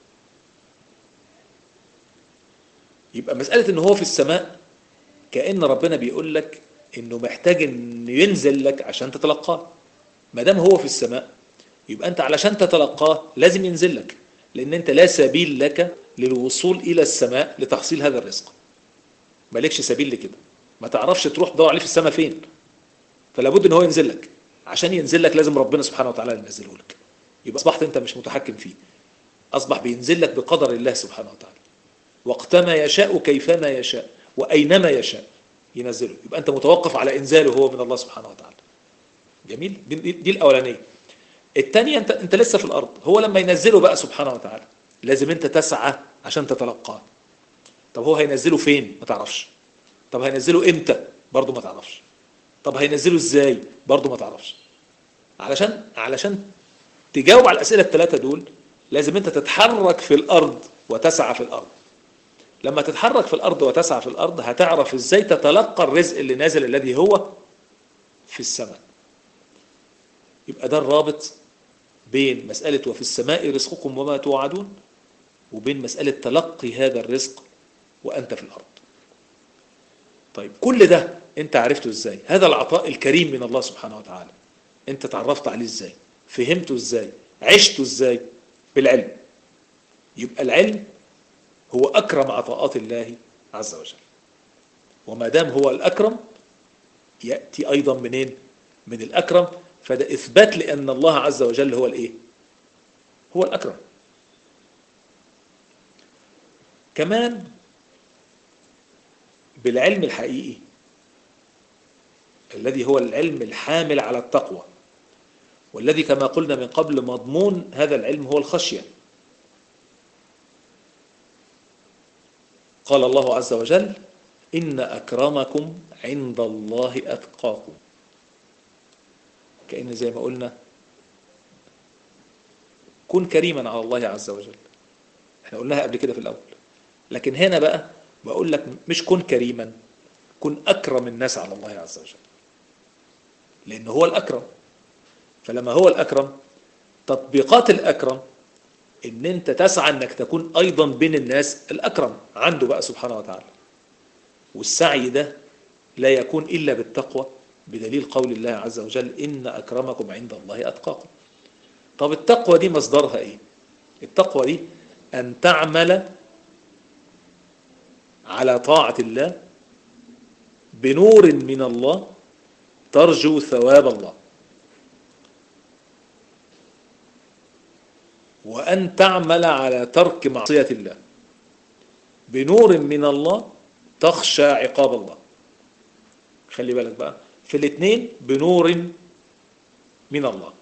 يبقى مسألة ان هو في السماء كأن ربنا بيقول لك انه محتاج ان ينزل لك عشان تتلقاه ما دام هو في السماء يبقى انت علشان تتلقاه لازم ينزل لك لان انت لا سبيل لك للوصول الى السماء لتحصيل هذا الرزق مالكش سبيل لكده ما تعرفش تروح تدور عليه في السماء فين فلا بد ان هو ينزل لك عشان ينزل لك لازم ربنا سبحانه وتعالى ينزله لك يبقى اصبحت انت مش متحكم فيه اصبح بينزل لك بقدر الله سبحانه وتعالى وقتما يشاء كيفما يشاء واينما يشاء ينزله يبقى انت متوقف على انزاله هو من الله سبحانه وتعالى جميل دي, دي الاولانيه الثانيه انت انت لسه في الارض هو لما ينزله بقى سبحانه وتعالى لازم انت تسعى عشان تتلقاه طب هو هينزله فين ما تعرفش طب هينزله امتى برضه ما تعرفش طب هينزله ازاي برضه ما تعرفش علشان علشان تجاوب على الاسئله الثلاثه دول لازم انت تتحرك في الارض وتسعى في الارض لما تتحرك في الارض وتسعى في الارض هتعرف ازاي تتلقى الرزق اللي نازل الذي هو في السماء يبقى ده الرابط بين مسألة وفي السماء رزقكم وما توعدون وبين مسألة تلقي هذا الرزق وأنت في الأرض طيب كل ده أنت عرفته إزاي هذا العطاء الكريم من الله سبحانه وتعالى أنت تعرفت عليه إزاي فهمته إزاي عشته ازاي بالعلم يبقى العلم هو أكرم عطاءات الله عز وجل وما دام هو الأكرم يأتي أيضا منين من الأكرم فده إثبات لأن الله عز وجل هو الإيه هو الأكرم كمان بالعلم الحقيقي الذي هو العلم الحامل على التقوى والذي كما قلنا من قبل مضمون هذا العلم هو الخشية قال الله عز وجل إن أكرمكم عند الله أتقاكم كأن زي ما قلنا كن كريما على الله عز وجل احنا قلناها قبل كده في الأول لكن هنا بقى بقول لك مش كن كريما كن أكرم الناس على الله عز وجل لأن هو الأكرم فلما هو الأكرم تطبيقات الأكرم ان انت تسعى انك تكون ايضا بين الناس الاكرم عنده بقى سبحانه وتعالى والسعي ده لا يكون الا بالتقوى بدليل قول الله عز وجل ان اكرمكم عند الله اتقاكم طب التقوى دي مصدرها ايه التقوى دي ان تعمل على طاعة الله بنور من الله ترجو ثواب الله وأن تعمل على ترك معصية الله بنور من الله تخشى عقاب الله خلي بالك بقى في الاثنين بنور من الله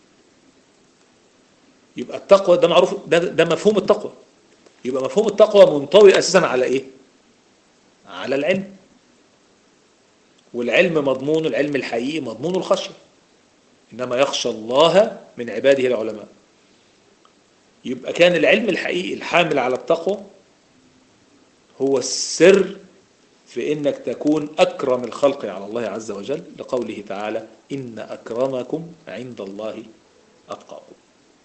يبقى التقوى ده معروف ده, ده مفهوم التقوى يبقى مفهوم التقوى منطوي اساسا على ايه على العلم والعلم مضمون العلم الحقيقي مضمون الخشيه انما يخشى الله من عباده العلماء يبقى كان العلم الحقيقي الحامل على التقوى هو السر في انك تكون اكرم الخلق على الله عز وجل لقوله تعالى ان اكرمكم عند الله اتقاكم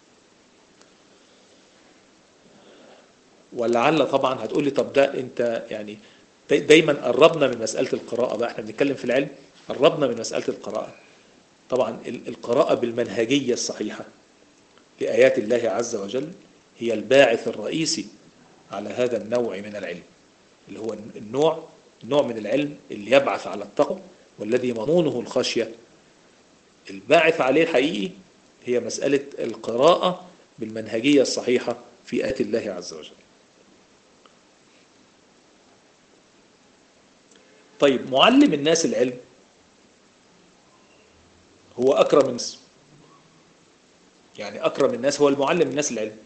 ولعل طبعا هتقول لي طب ده انت يعني دايما قربنا من مساله القراءه بقى احنا بنتكلم في العلم قربنا من مساله القراءه طبعا القراءه بالمنهجيه الصحيحه لآيات الله عز وجل هي الباعث الرئيسي على هذا النوع من العلم اللي هو النوع نوع من العلم اللي يبعث على التقوى والذي مضمونه الخشية الباعث عليه الحقيقي هي مسألة القراءة بالمنهجية الصحيحة في آيات الله عز وجل طيب معلم الناس العلم هو أكرم الناس يعني أكرم الناس هو المعلم الناس العلم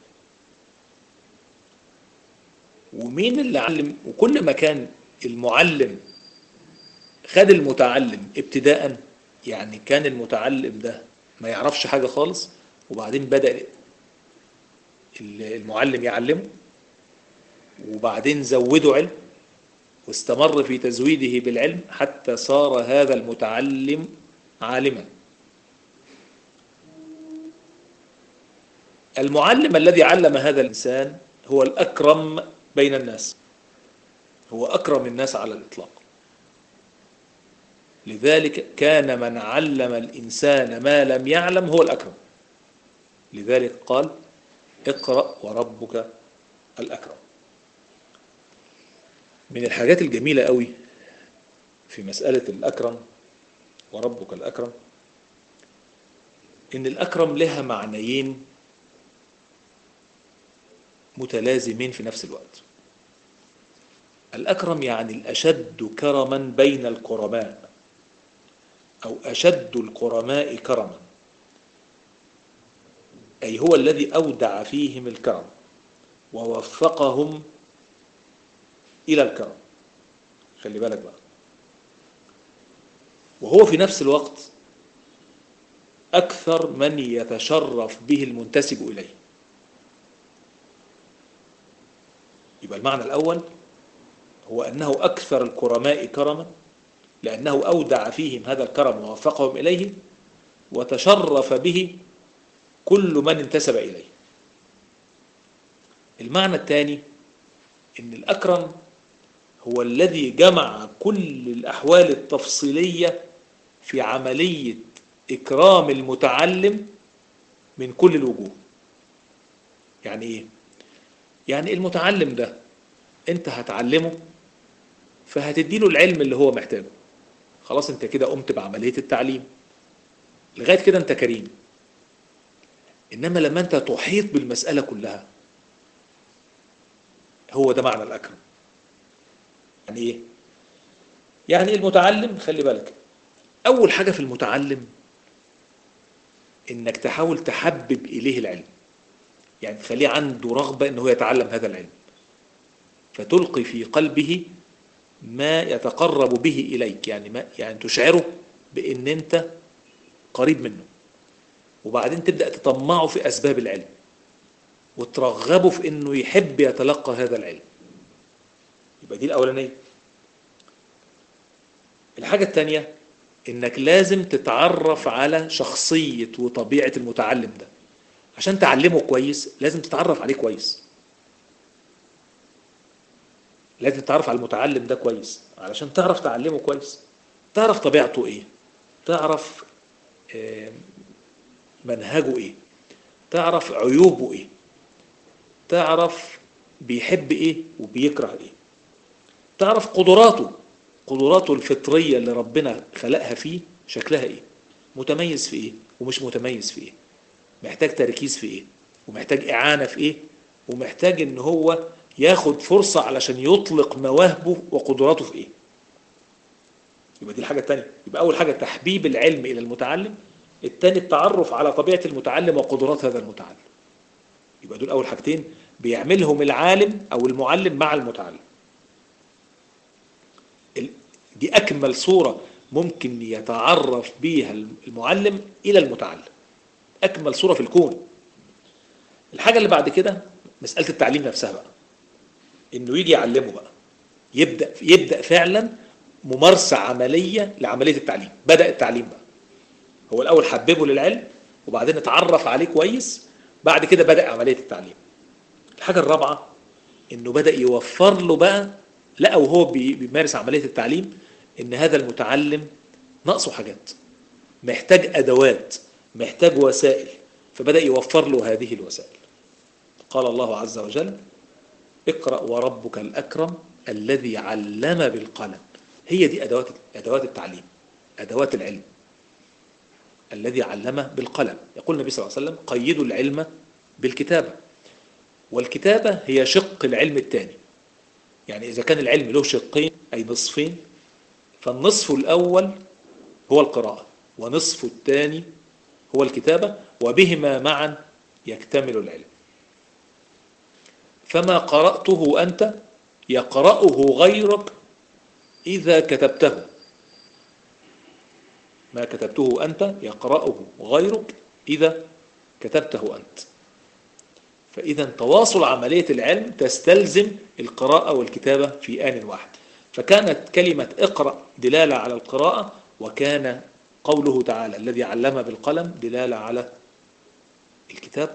ومين اللي علم وكل ما كان المعلم خد المتعلم ابتداء يعني كان المتعلم ده ما يعرفش حاجة خالص وبعدين بدأ المعلم يعلمه وبعدين زوده علم واستمر في تزويده بالعلم حتى صار هذا المتعلم عالما المعلم الذي علم هذا الإنسان هو الأكرم بين الناس هو أكرم الناس على الإطلاق لذلك كان من علم الإنسان ما لم يعلم هو الأكرم لذلك قال اقرأ وربك الأكرم من الحاجات الجميلة قوي في مسألة الأكرم وربك الأكرم إن الأكرم لها معنيين متلازمين في نفس الوقت الأكرم يعني الأشد كرما بين الكرماء أو أشد الكرماء كرما أي هو الذي أودع فيهم الكرم ووفقهم إلى الكرم خلي بالك بقى وهو في نفس الوقت أكثر من يتشرف به المنتسب إليه يبقى المعنى الأول هو أنه أكثر الكرماء كرما لأنه أودع فيهم هذا الكرم ووفقهم إليه وتشرف به كل من انتسب إليه المعنى الثاني أن الأكرم هو الذي جمع كل الأحوال التفصيلية في عملية إكرام المتعلم من كل الوجوه يعني ايه يعني المتعلم ده انت هتعلمه فهتديله العلم اللي هو محتاجه خلاص انت كده قمت بعملية التعليم لغاية كده انت كريم انما لما انت تحيط بالمسألة كلها هو ده معنى الاكرم يعني ايه يعني المتعلم خلي بالك اول حاجة في المتعلم انك تحاول تحبب اليه العلم يعني تخليه عنده رغبة انه يتعلم هذا العلم فتلقي في قلبه ما يتقرب به اليك يعني ما يعني تشعره بان انت قريب منه وبعدين تبدأ تطمعه في اسباب العلم وترغبه في انه يحب يتلقى هذا العلم يبقى دي الاولانيه الحاجه الثانيه انك لازم تتعرف على شخصيه وطبيعه المتعلم ده عشان تعلمه كويس لازم تتعرف عليه كويس لازم تتعرف على المتعلم ده كويس علشان تعرف تعلمه كويس تعرف طبيعته ايه تعرف منهجه ايه تعرف عيوبه ايه تعرف بيحب ايه وبيكره ايه تعرف قدراته قدراته الفطرية اللي ربنا خلقها فيه شكلها ايه متميز في ايه ومش متميز في ايه محتاج تركيز في ايه ومحتاج اعانة في ايه ومحتاج ان هو ياخد فرصة علشان يطلق مواهبه وقدراته في ايه يبقى دي الحاجة التانية يبقى اول حاجة تحبيب العلم الى المتعلم التاني التعرف على طبيعة المتعلم وقدرات هذا المتعلم يبقى دول اول حاجتين بيعملهم العالم او المعلم مع المتعلم دي اكمل صورة ممكن يتعرف بيها المعلم الى المتعلم اكمل صورة في الكون الحاجة اللي بعد كده مسألة التعليم نفسها بقى انه يجي يعلمه بقى يبدأ يبدأ فعلا ممارسة عملية لعملية التعليم بدأ التعليم بقى هو الاول حببه للعلم وبعدين اتعرف عليه كويس بعد كده بدأ عملية التعليم الحاجة الرابعة انه بدأ يوفر له بقى لقى وهو بيمارس عملية التعليم ان هذا المتعلم ناقصه حاجات محتاج ادوات محتاج وسائل فبدأ يوفر له هذه الوسائل قال الله عز وجل اقرأ وربك الأكرم الذي علم بالقلم هي دي أدوات أدوات التعليم أدوات العلم الذي علم بالقلم يقول النبي صلى الله عليه وسلم قيدوا العلم بالكتابة والكتابة هي شق العلم الثاني يعني إذا كان العلم له شقين أي نصفين فالنصف الأول هو القراءة ونصف الثاني هو الكتابة وبهما معا يكتمل العلم فما قرأته أنت يقرأه غيرك إذا كتبته ما كتبته أنت يقرأه غيرك إذا كتبته أنت فإذا تواصل عملية العلم تستلزم القراءة والكتابة في آن واحد فكانت كلمة اقرأ دلالة على القراءة وكان قوله تعالى الذي علم بالقلم دلالة على الكتاب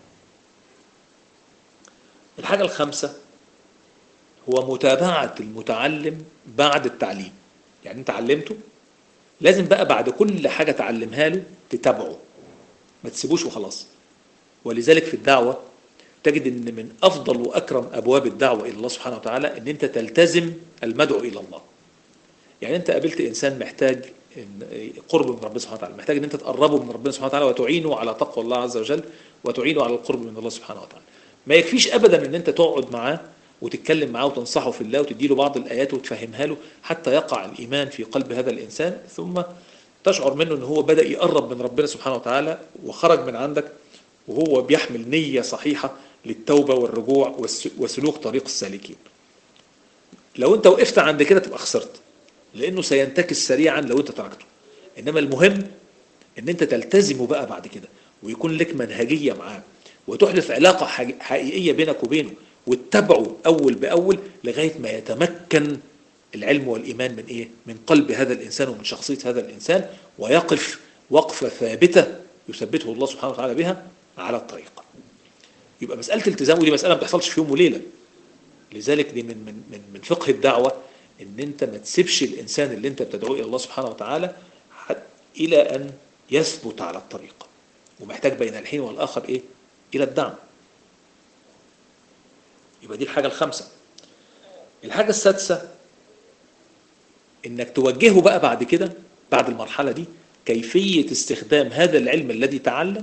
الحاجة الخامسة هو متابعة المتعلم بعد التعليم يعني انت علمته لازم بقى بعد كل حاجة تعلمها له تتابعه ما تسيبوش وخلاص ولذلك في الدعوة تجد ان من افضل واكرم ابواب الدعوة الى الله سبحانه وتعالى ان انت تلتزم المدعو الى الله يعني انت قابلت انسان محتاج قرب من ربنا سبحانه وتعالى محتاج ان انت تقربه من ربنا سبحانه وتعالى وتعينه على تقوى الله عز وجل وتعينه على القرب من الله سبحانه وتعالى ما يكفيش ابدا ان انت تقعد معاه وتتكلم معاه وتنصحه في الله وتديله بعض الايات وتفهمها له حتى يقع الايمان في قلب هذا الانسان ثم تشعر منه ان هو بدا يقرب من ربنا سبحانه وتعالى وخرج من عندك وهو بيحمل نيه صحيحه للتوبه والرجوع وسلوك طريق السالكين. لو انت وقفت عند كده تبقى خسرت لانه سينتكس سريعا لو انت تركته. انما المهم ان انت تلتزمه بقى بعد كده ويكون لك منهجيه معاه وتحدث علاقه حقيقيه بينك وبينه واتبعه اول باول لغايه ما يتمكن العلم والايمان من ايه؟ من قلب هذا الانسان ومن شخصيه هذا الانسان ويقف وقفه ثابته يثبته الله سبحانه وتعالى بها على الطريق. يبقى مساله التزام ودي مساله ما بتحصلش في يوم وليله. لذلك دي من من من من فقه الدعوه ان انت ما تسيبش الانسان اللي انت بتدعوه الى الله سبحانه وتعالى الى ان يثبت على الطريق. ومحتاج بين الحين والاخر ايه؟ الى الدعم. يبقى دي الحاجة الخامسة الحاجة السادسة انك توجهه بقى بعد كده بعد المرحلة دي كيفية استخدام هذا العلم الذي تعلم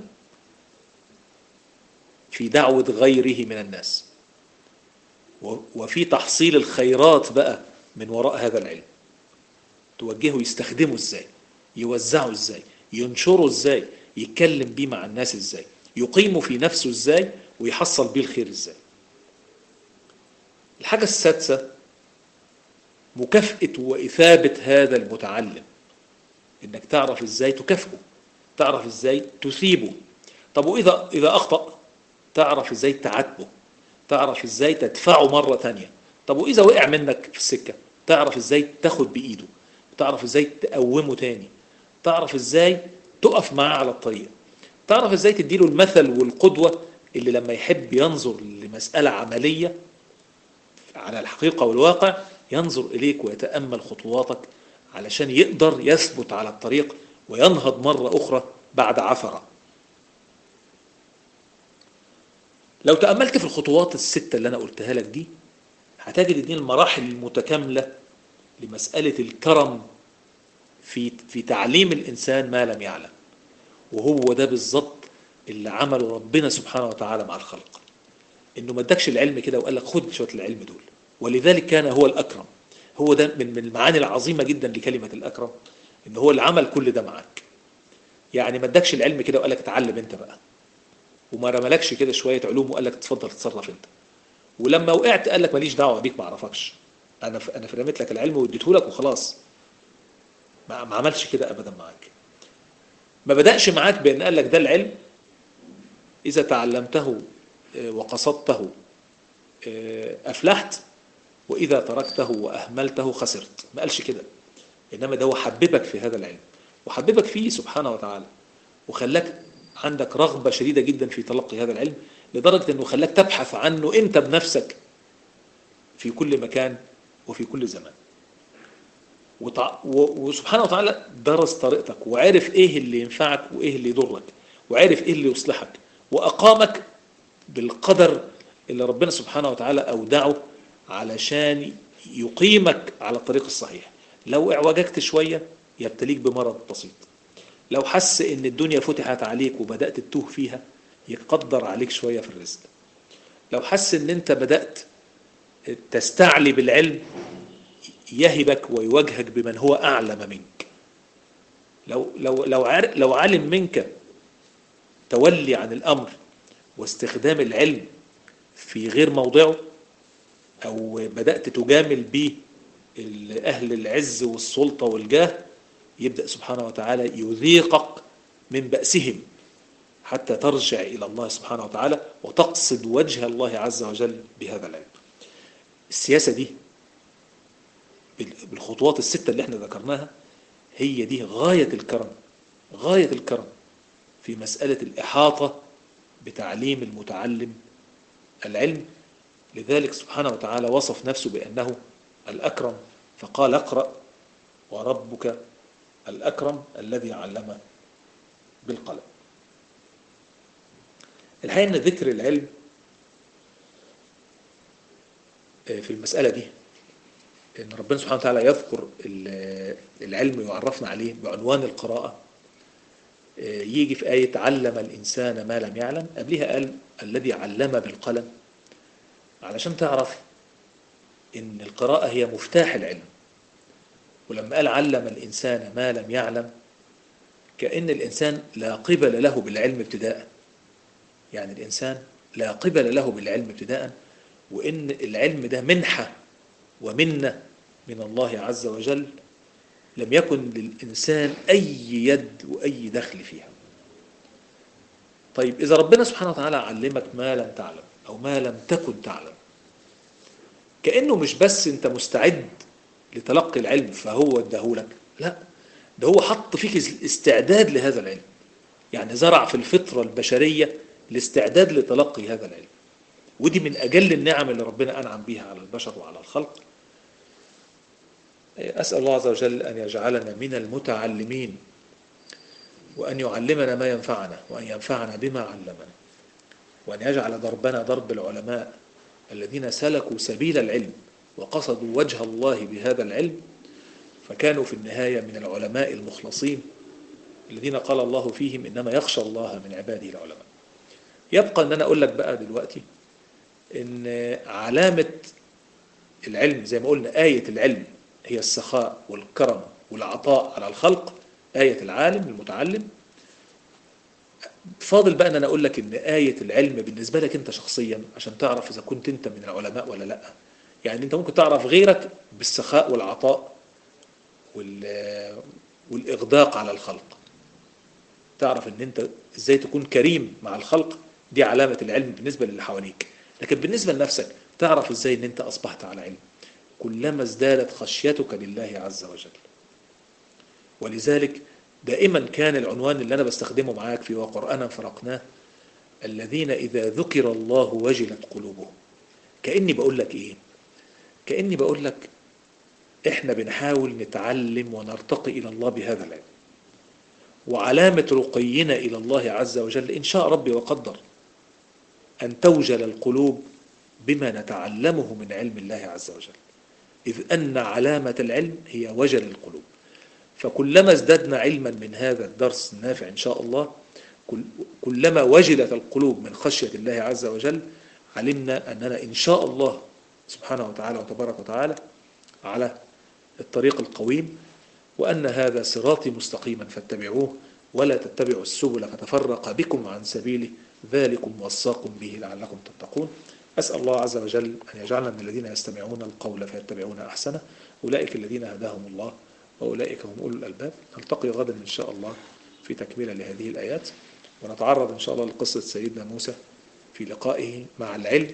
في دعوة غيره من الناس و- وفي تحصيل الخيرات بقى من وراء هذا العلم توجهه يستخدمه ازاي يوزعه ازاي ينشره ازاي يتكلم بيه مع الناس ازاي يقيمه في نفسه ازاي ويحصل بيه الخير ازاي الحاجة السادسة مكافأة وإثابة هذا المتعلم انك تعرف ازاي تكافئه تعرف ازاي تثيبه طب واذا اذا اخطأ تعرف ازاي تعاتبه تعرف ازاي تدفعه مرة تانية طب واذا وقع منك في السكة تعرف ازاي تاخد بايده تعرف ازاي تقومه تاني تعرف ازاي تقف معاه على الطريق تعرف ازاي تديله المثل والقدوة اللي لما يحب ينظر لمسألة عملية على الحقيقة والواقع ينظر إليك ويتأمل خطواتك علشان يقدر يثبت على الطريق وينهض مرة أخرى بعد عثرة لو تأملت في الخطوات الستة اللي أنا قلتها لك دي هتجد دي المراحل المتكاملة لمسألة الكرم في في تعليم الإنسان ما لم يعلم وهو ده بالظبط اللي عمله ربنا سبحانه وتعالى مع الخلق انه ما ادكش العلم كده وقال لك خد شويه العلم دول ولذلك كان هو الاكرم هو ده من من المعاني العظيمه جدا لكلمه الاكرم ان هو اللي عمل كل ده معاك يعني ما ادكش العلم كده وقال لك اتعلم انت بقى وما رملكش كده شويه علوم وقال لك اتفضل تتصرف انت ولما وقعت قال لك ماليش دعوه بيك ما اعرفكش انا ف... انا رميت لك العلم واديته لك وخلاص ما... ما عملش كده ابدا معاك ما بدأش معاك بان قال لك ده العلم اذا تعلمته وقصدته أفلحت وإذا تركته وأهملته خسرت ما قالش كده إنما ده هو حببك في هذا العلم وحببك فيه سبحانه وتعالى وخلاك عندك رغبة شديدة جدا في تلقي هذا العلم لدرجة أنه خلاك تبحث عنه أنت بنفسك في كل مكان وفي كل زمان وطع... و... وسبحانه وتعالى درس طريقتك وعرف إيه اللي ينفعك وإيه اللي يضرك وعرف إيه اللي يصلحك وأقامك بالقدر اللي ربنا سبحانه وتعالى أودعه علشان يقيمك على الطريق الصحيح لو اعوججت شوية يبتليك بمرض بسيط لو حس ان الدنيا فتحت عليك وبدأت تتوه فيها يقدر عليك شوية في الرزق لو حس ان انت بدأت تستعلي بالعلم يهبك ويواجهك بمن هو أعلم منك لو لو لو لو علم منك تولي عن الأمر واستخدام العلم في غير موضعه أو بدأت تجامل به أهل العز والسلطة والجاه يبدأ سبحانه وتعالى يذيقك من بأسهم حتى ترجع إلى الله سبحانه وتعالى وتقصد وجه الله عز وجل بهذا العلم السياسة دي بالخطوات الستة اللي احنا ذكرناها هي دي غاية الكرم غاية الكرم في مسألة الإحاطة بتعليم المتعلم العلم لذلك سبحانه وتعالى وصف نفسه بأنه الأكرم فقال اقرأ وربك الأكرم الذي علم بالقلم الحقيقة أن ذكر العلم في المسألة دي أن ربنا سبحانه وتعالى يذكر العلم ويعرفنا عليه بعنوان القراءة يجي في آية علم الإنسان ما لم يعلم قبلها قال الذي علم بالقلم علشان تعرف إن القراءة هي مفتاح العلم ولما قال علم الإنسان ما لم يعلم كأن الإنسان لا قبل له بالعلم ابتداء يعني الإنسان لا قبل له بالعلم ابتداء وإن العلم ده منحة ومنة من الله عز وجل لم يكن للإنسان أي يد وأي دخل فيها طيب إذا ربنا سبحانه وتعالى علمك ما لم تعلم أو ما لم تكن تعلم كأنه مش بس أنت مستعد لتلقي العلم فهو اداهولك لا ده هو حط فيك استعداد لهذا العلم يعني زرع في الفطرة البشرية الاستعداد لتلقي هذا العلم ودي من أجل النعم اللي ربنا أنعم بها على البشر وعلى الخلق أسأل الله عز وجل أن يجعلنا من المتعلمين وأن يعلمنا ما ينفعنا وأن ينفعنا بما علمنا وأن يجعل ضربنا ضرب العلماء الذين سلكوا سبيل العلم وقصدوا وجه الله بهذا العلم فكانوا في النهاية من العلماء المخلصين الذين قال الله فيهم إنما يخشى الله من عباده العلماء يبقى أن أنا أقول لك بقى دلوقتي إن علامة العلم زي ما قلنا آية العلم هي السخاء والكرم والعطاء على الخلق آية العالم المتعلم فاضل بقى ان انا اقول لك ان آية العلم بالنسبة لك انت شخصيا عشان تعرف اذا كنت انت من العلماء ولا لا يعني انت ممكن تعرف غيرك بالسخاء والعطاء وال والاغداق على الخلق تعرف ان انت ازاي تكون كريم مع الخلق دي علامة العلم بالنسبة للي حواليك لكن بالنسبة لنفسك تعرف ازاي ان انت اصبحت على علم كلما ازدادت خشيتك لله عز وجل ولذلك دائما كان العنوان اللي انا بستخدمه معاك في وقرآنا فرقناه الذين اذا ذكر الله وجلت قلوبهم كأني بقول لك ايه كأني بقول لك احنا بنحاول نتعلم ونرتقي الى الله بهذا العلم وعلامة رقينا الى الله عز وجل ان شاء ربي وقدر ان توجل القلوب بما نتعلمه من علم الله عز وجل إذ أن علامة العلم هي وجل القلوب فكلما ازددنا علما من هذا الدرس النافع إن شاء الله كلما وجلت القلوب من خشية الله عز وجل علمنا أننا إن شاء الله سبحانه وتعالى وتبارك وتعالى على الطريق القويم وأن هذا صراطي مستقيما فاتبعوه ولا تتبعوا السبل فتفرق بكم عن سبيله ذلكم وصاكم به لعلكم تتقون أسأل الله عز وجل أن يجعلنا من الذين يستمعون القول فيتبعون أحسنه أولئك الذين هداهم الله وأولئك هم أولو الألباب نلتقي غدا إن شاء الله في تكملة لهذه الآيات ونتعرض إن شاء الله لقصة سيدنا موسى في لقائه مع العلم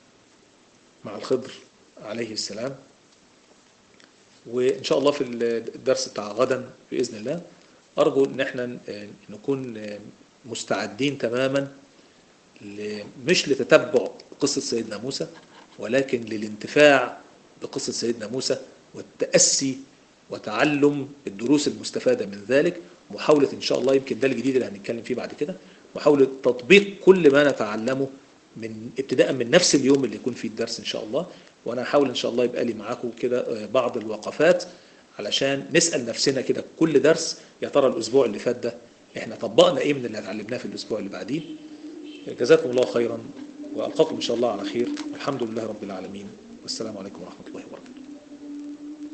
مع الخضر عليه السلام وإن شاء الله في الدرس بتاع غدا بإذن الله أرجو إن احنا نكون مستعدين تماما مش لتتبع قصة سيدنا موسى ولكن للانتفاع بقصة سيدنا موسى والتأسي وتعلم الدروس المستفادة من ذلك محاولة إن شاء الله يمكن ده الجديد اللي هنتكلم فيه بعد كده محاولة تطبيق كل ما نتعلمه من ابتداء من نفس اليوم اللي يكون فيه الدرس إن شاء الله وأنا هحاول إن شاء الله يبقى لي معاكم كده بعض الوقفات علشان نسأل نفسنا كده كل درس يا ترى الأسبوع اللي فات ده إحنا طبقنا إيه من اللي اتعلمناه في الأسبوع اللي بعديه جزاكم الله خيرا وألقاكم إن شاء الله على خير الحمد لله رب العالمين والسلام عليكم ورحمة الله وبركاته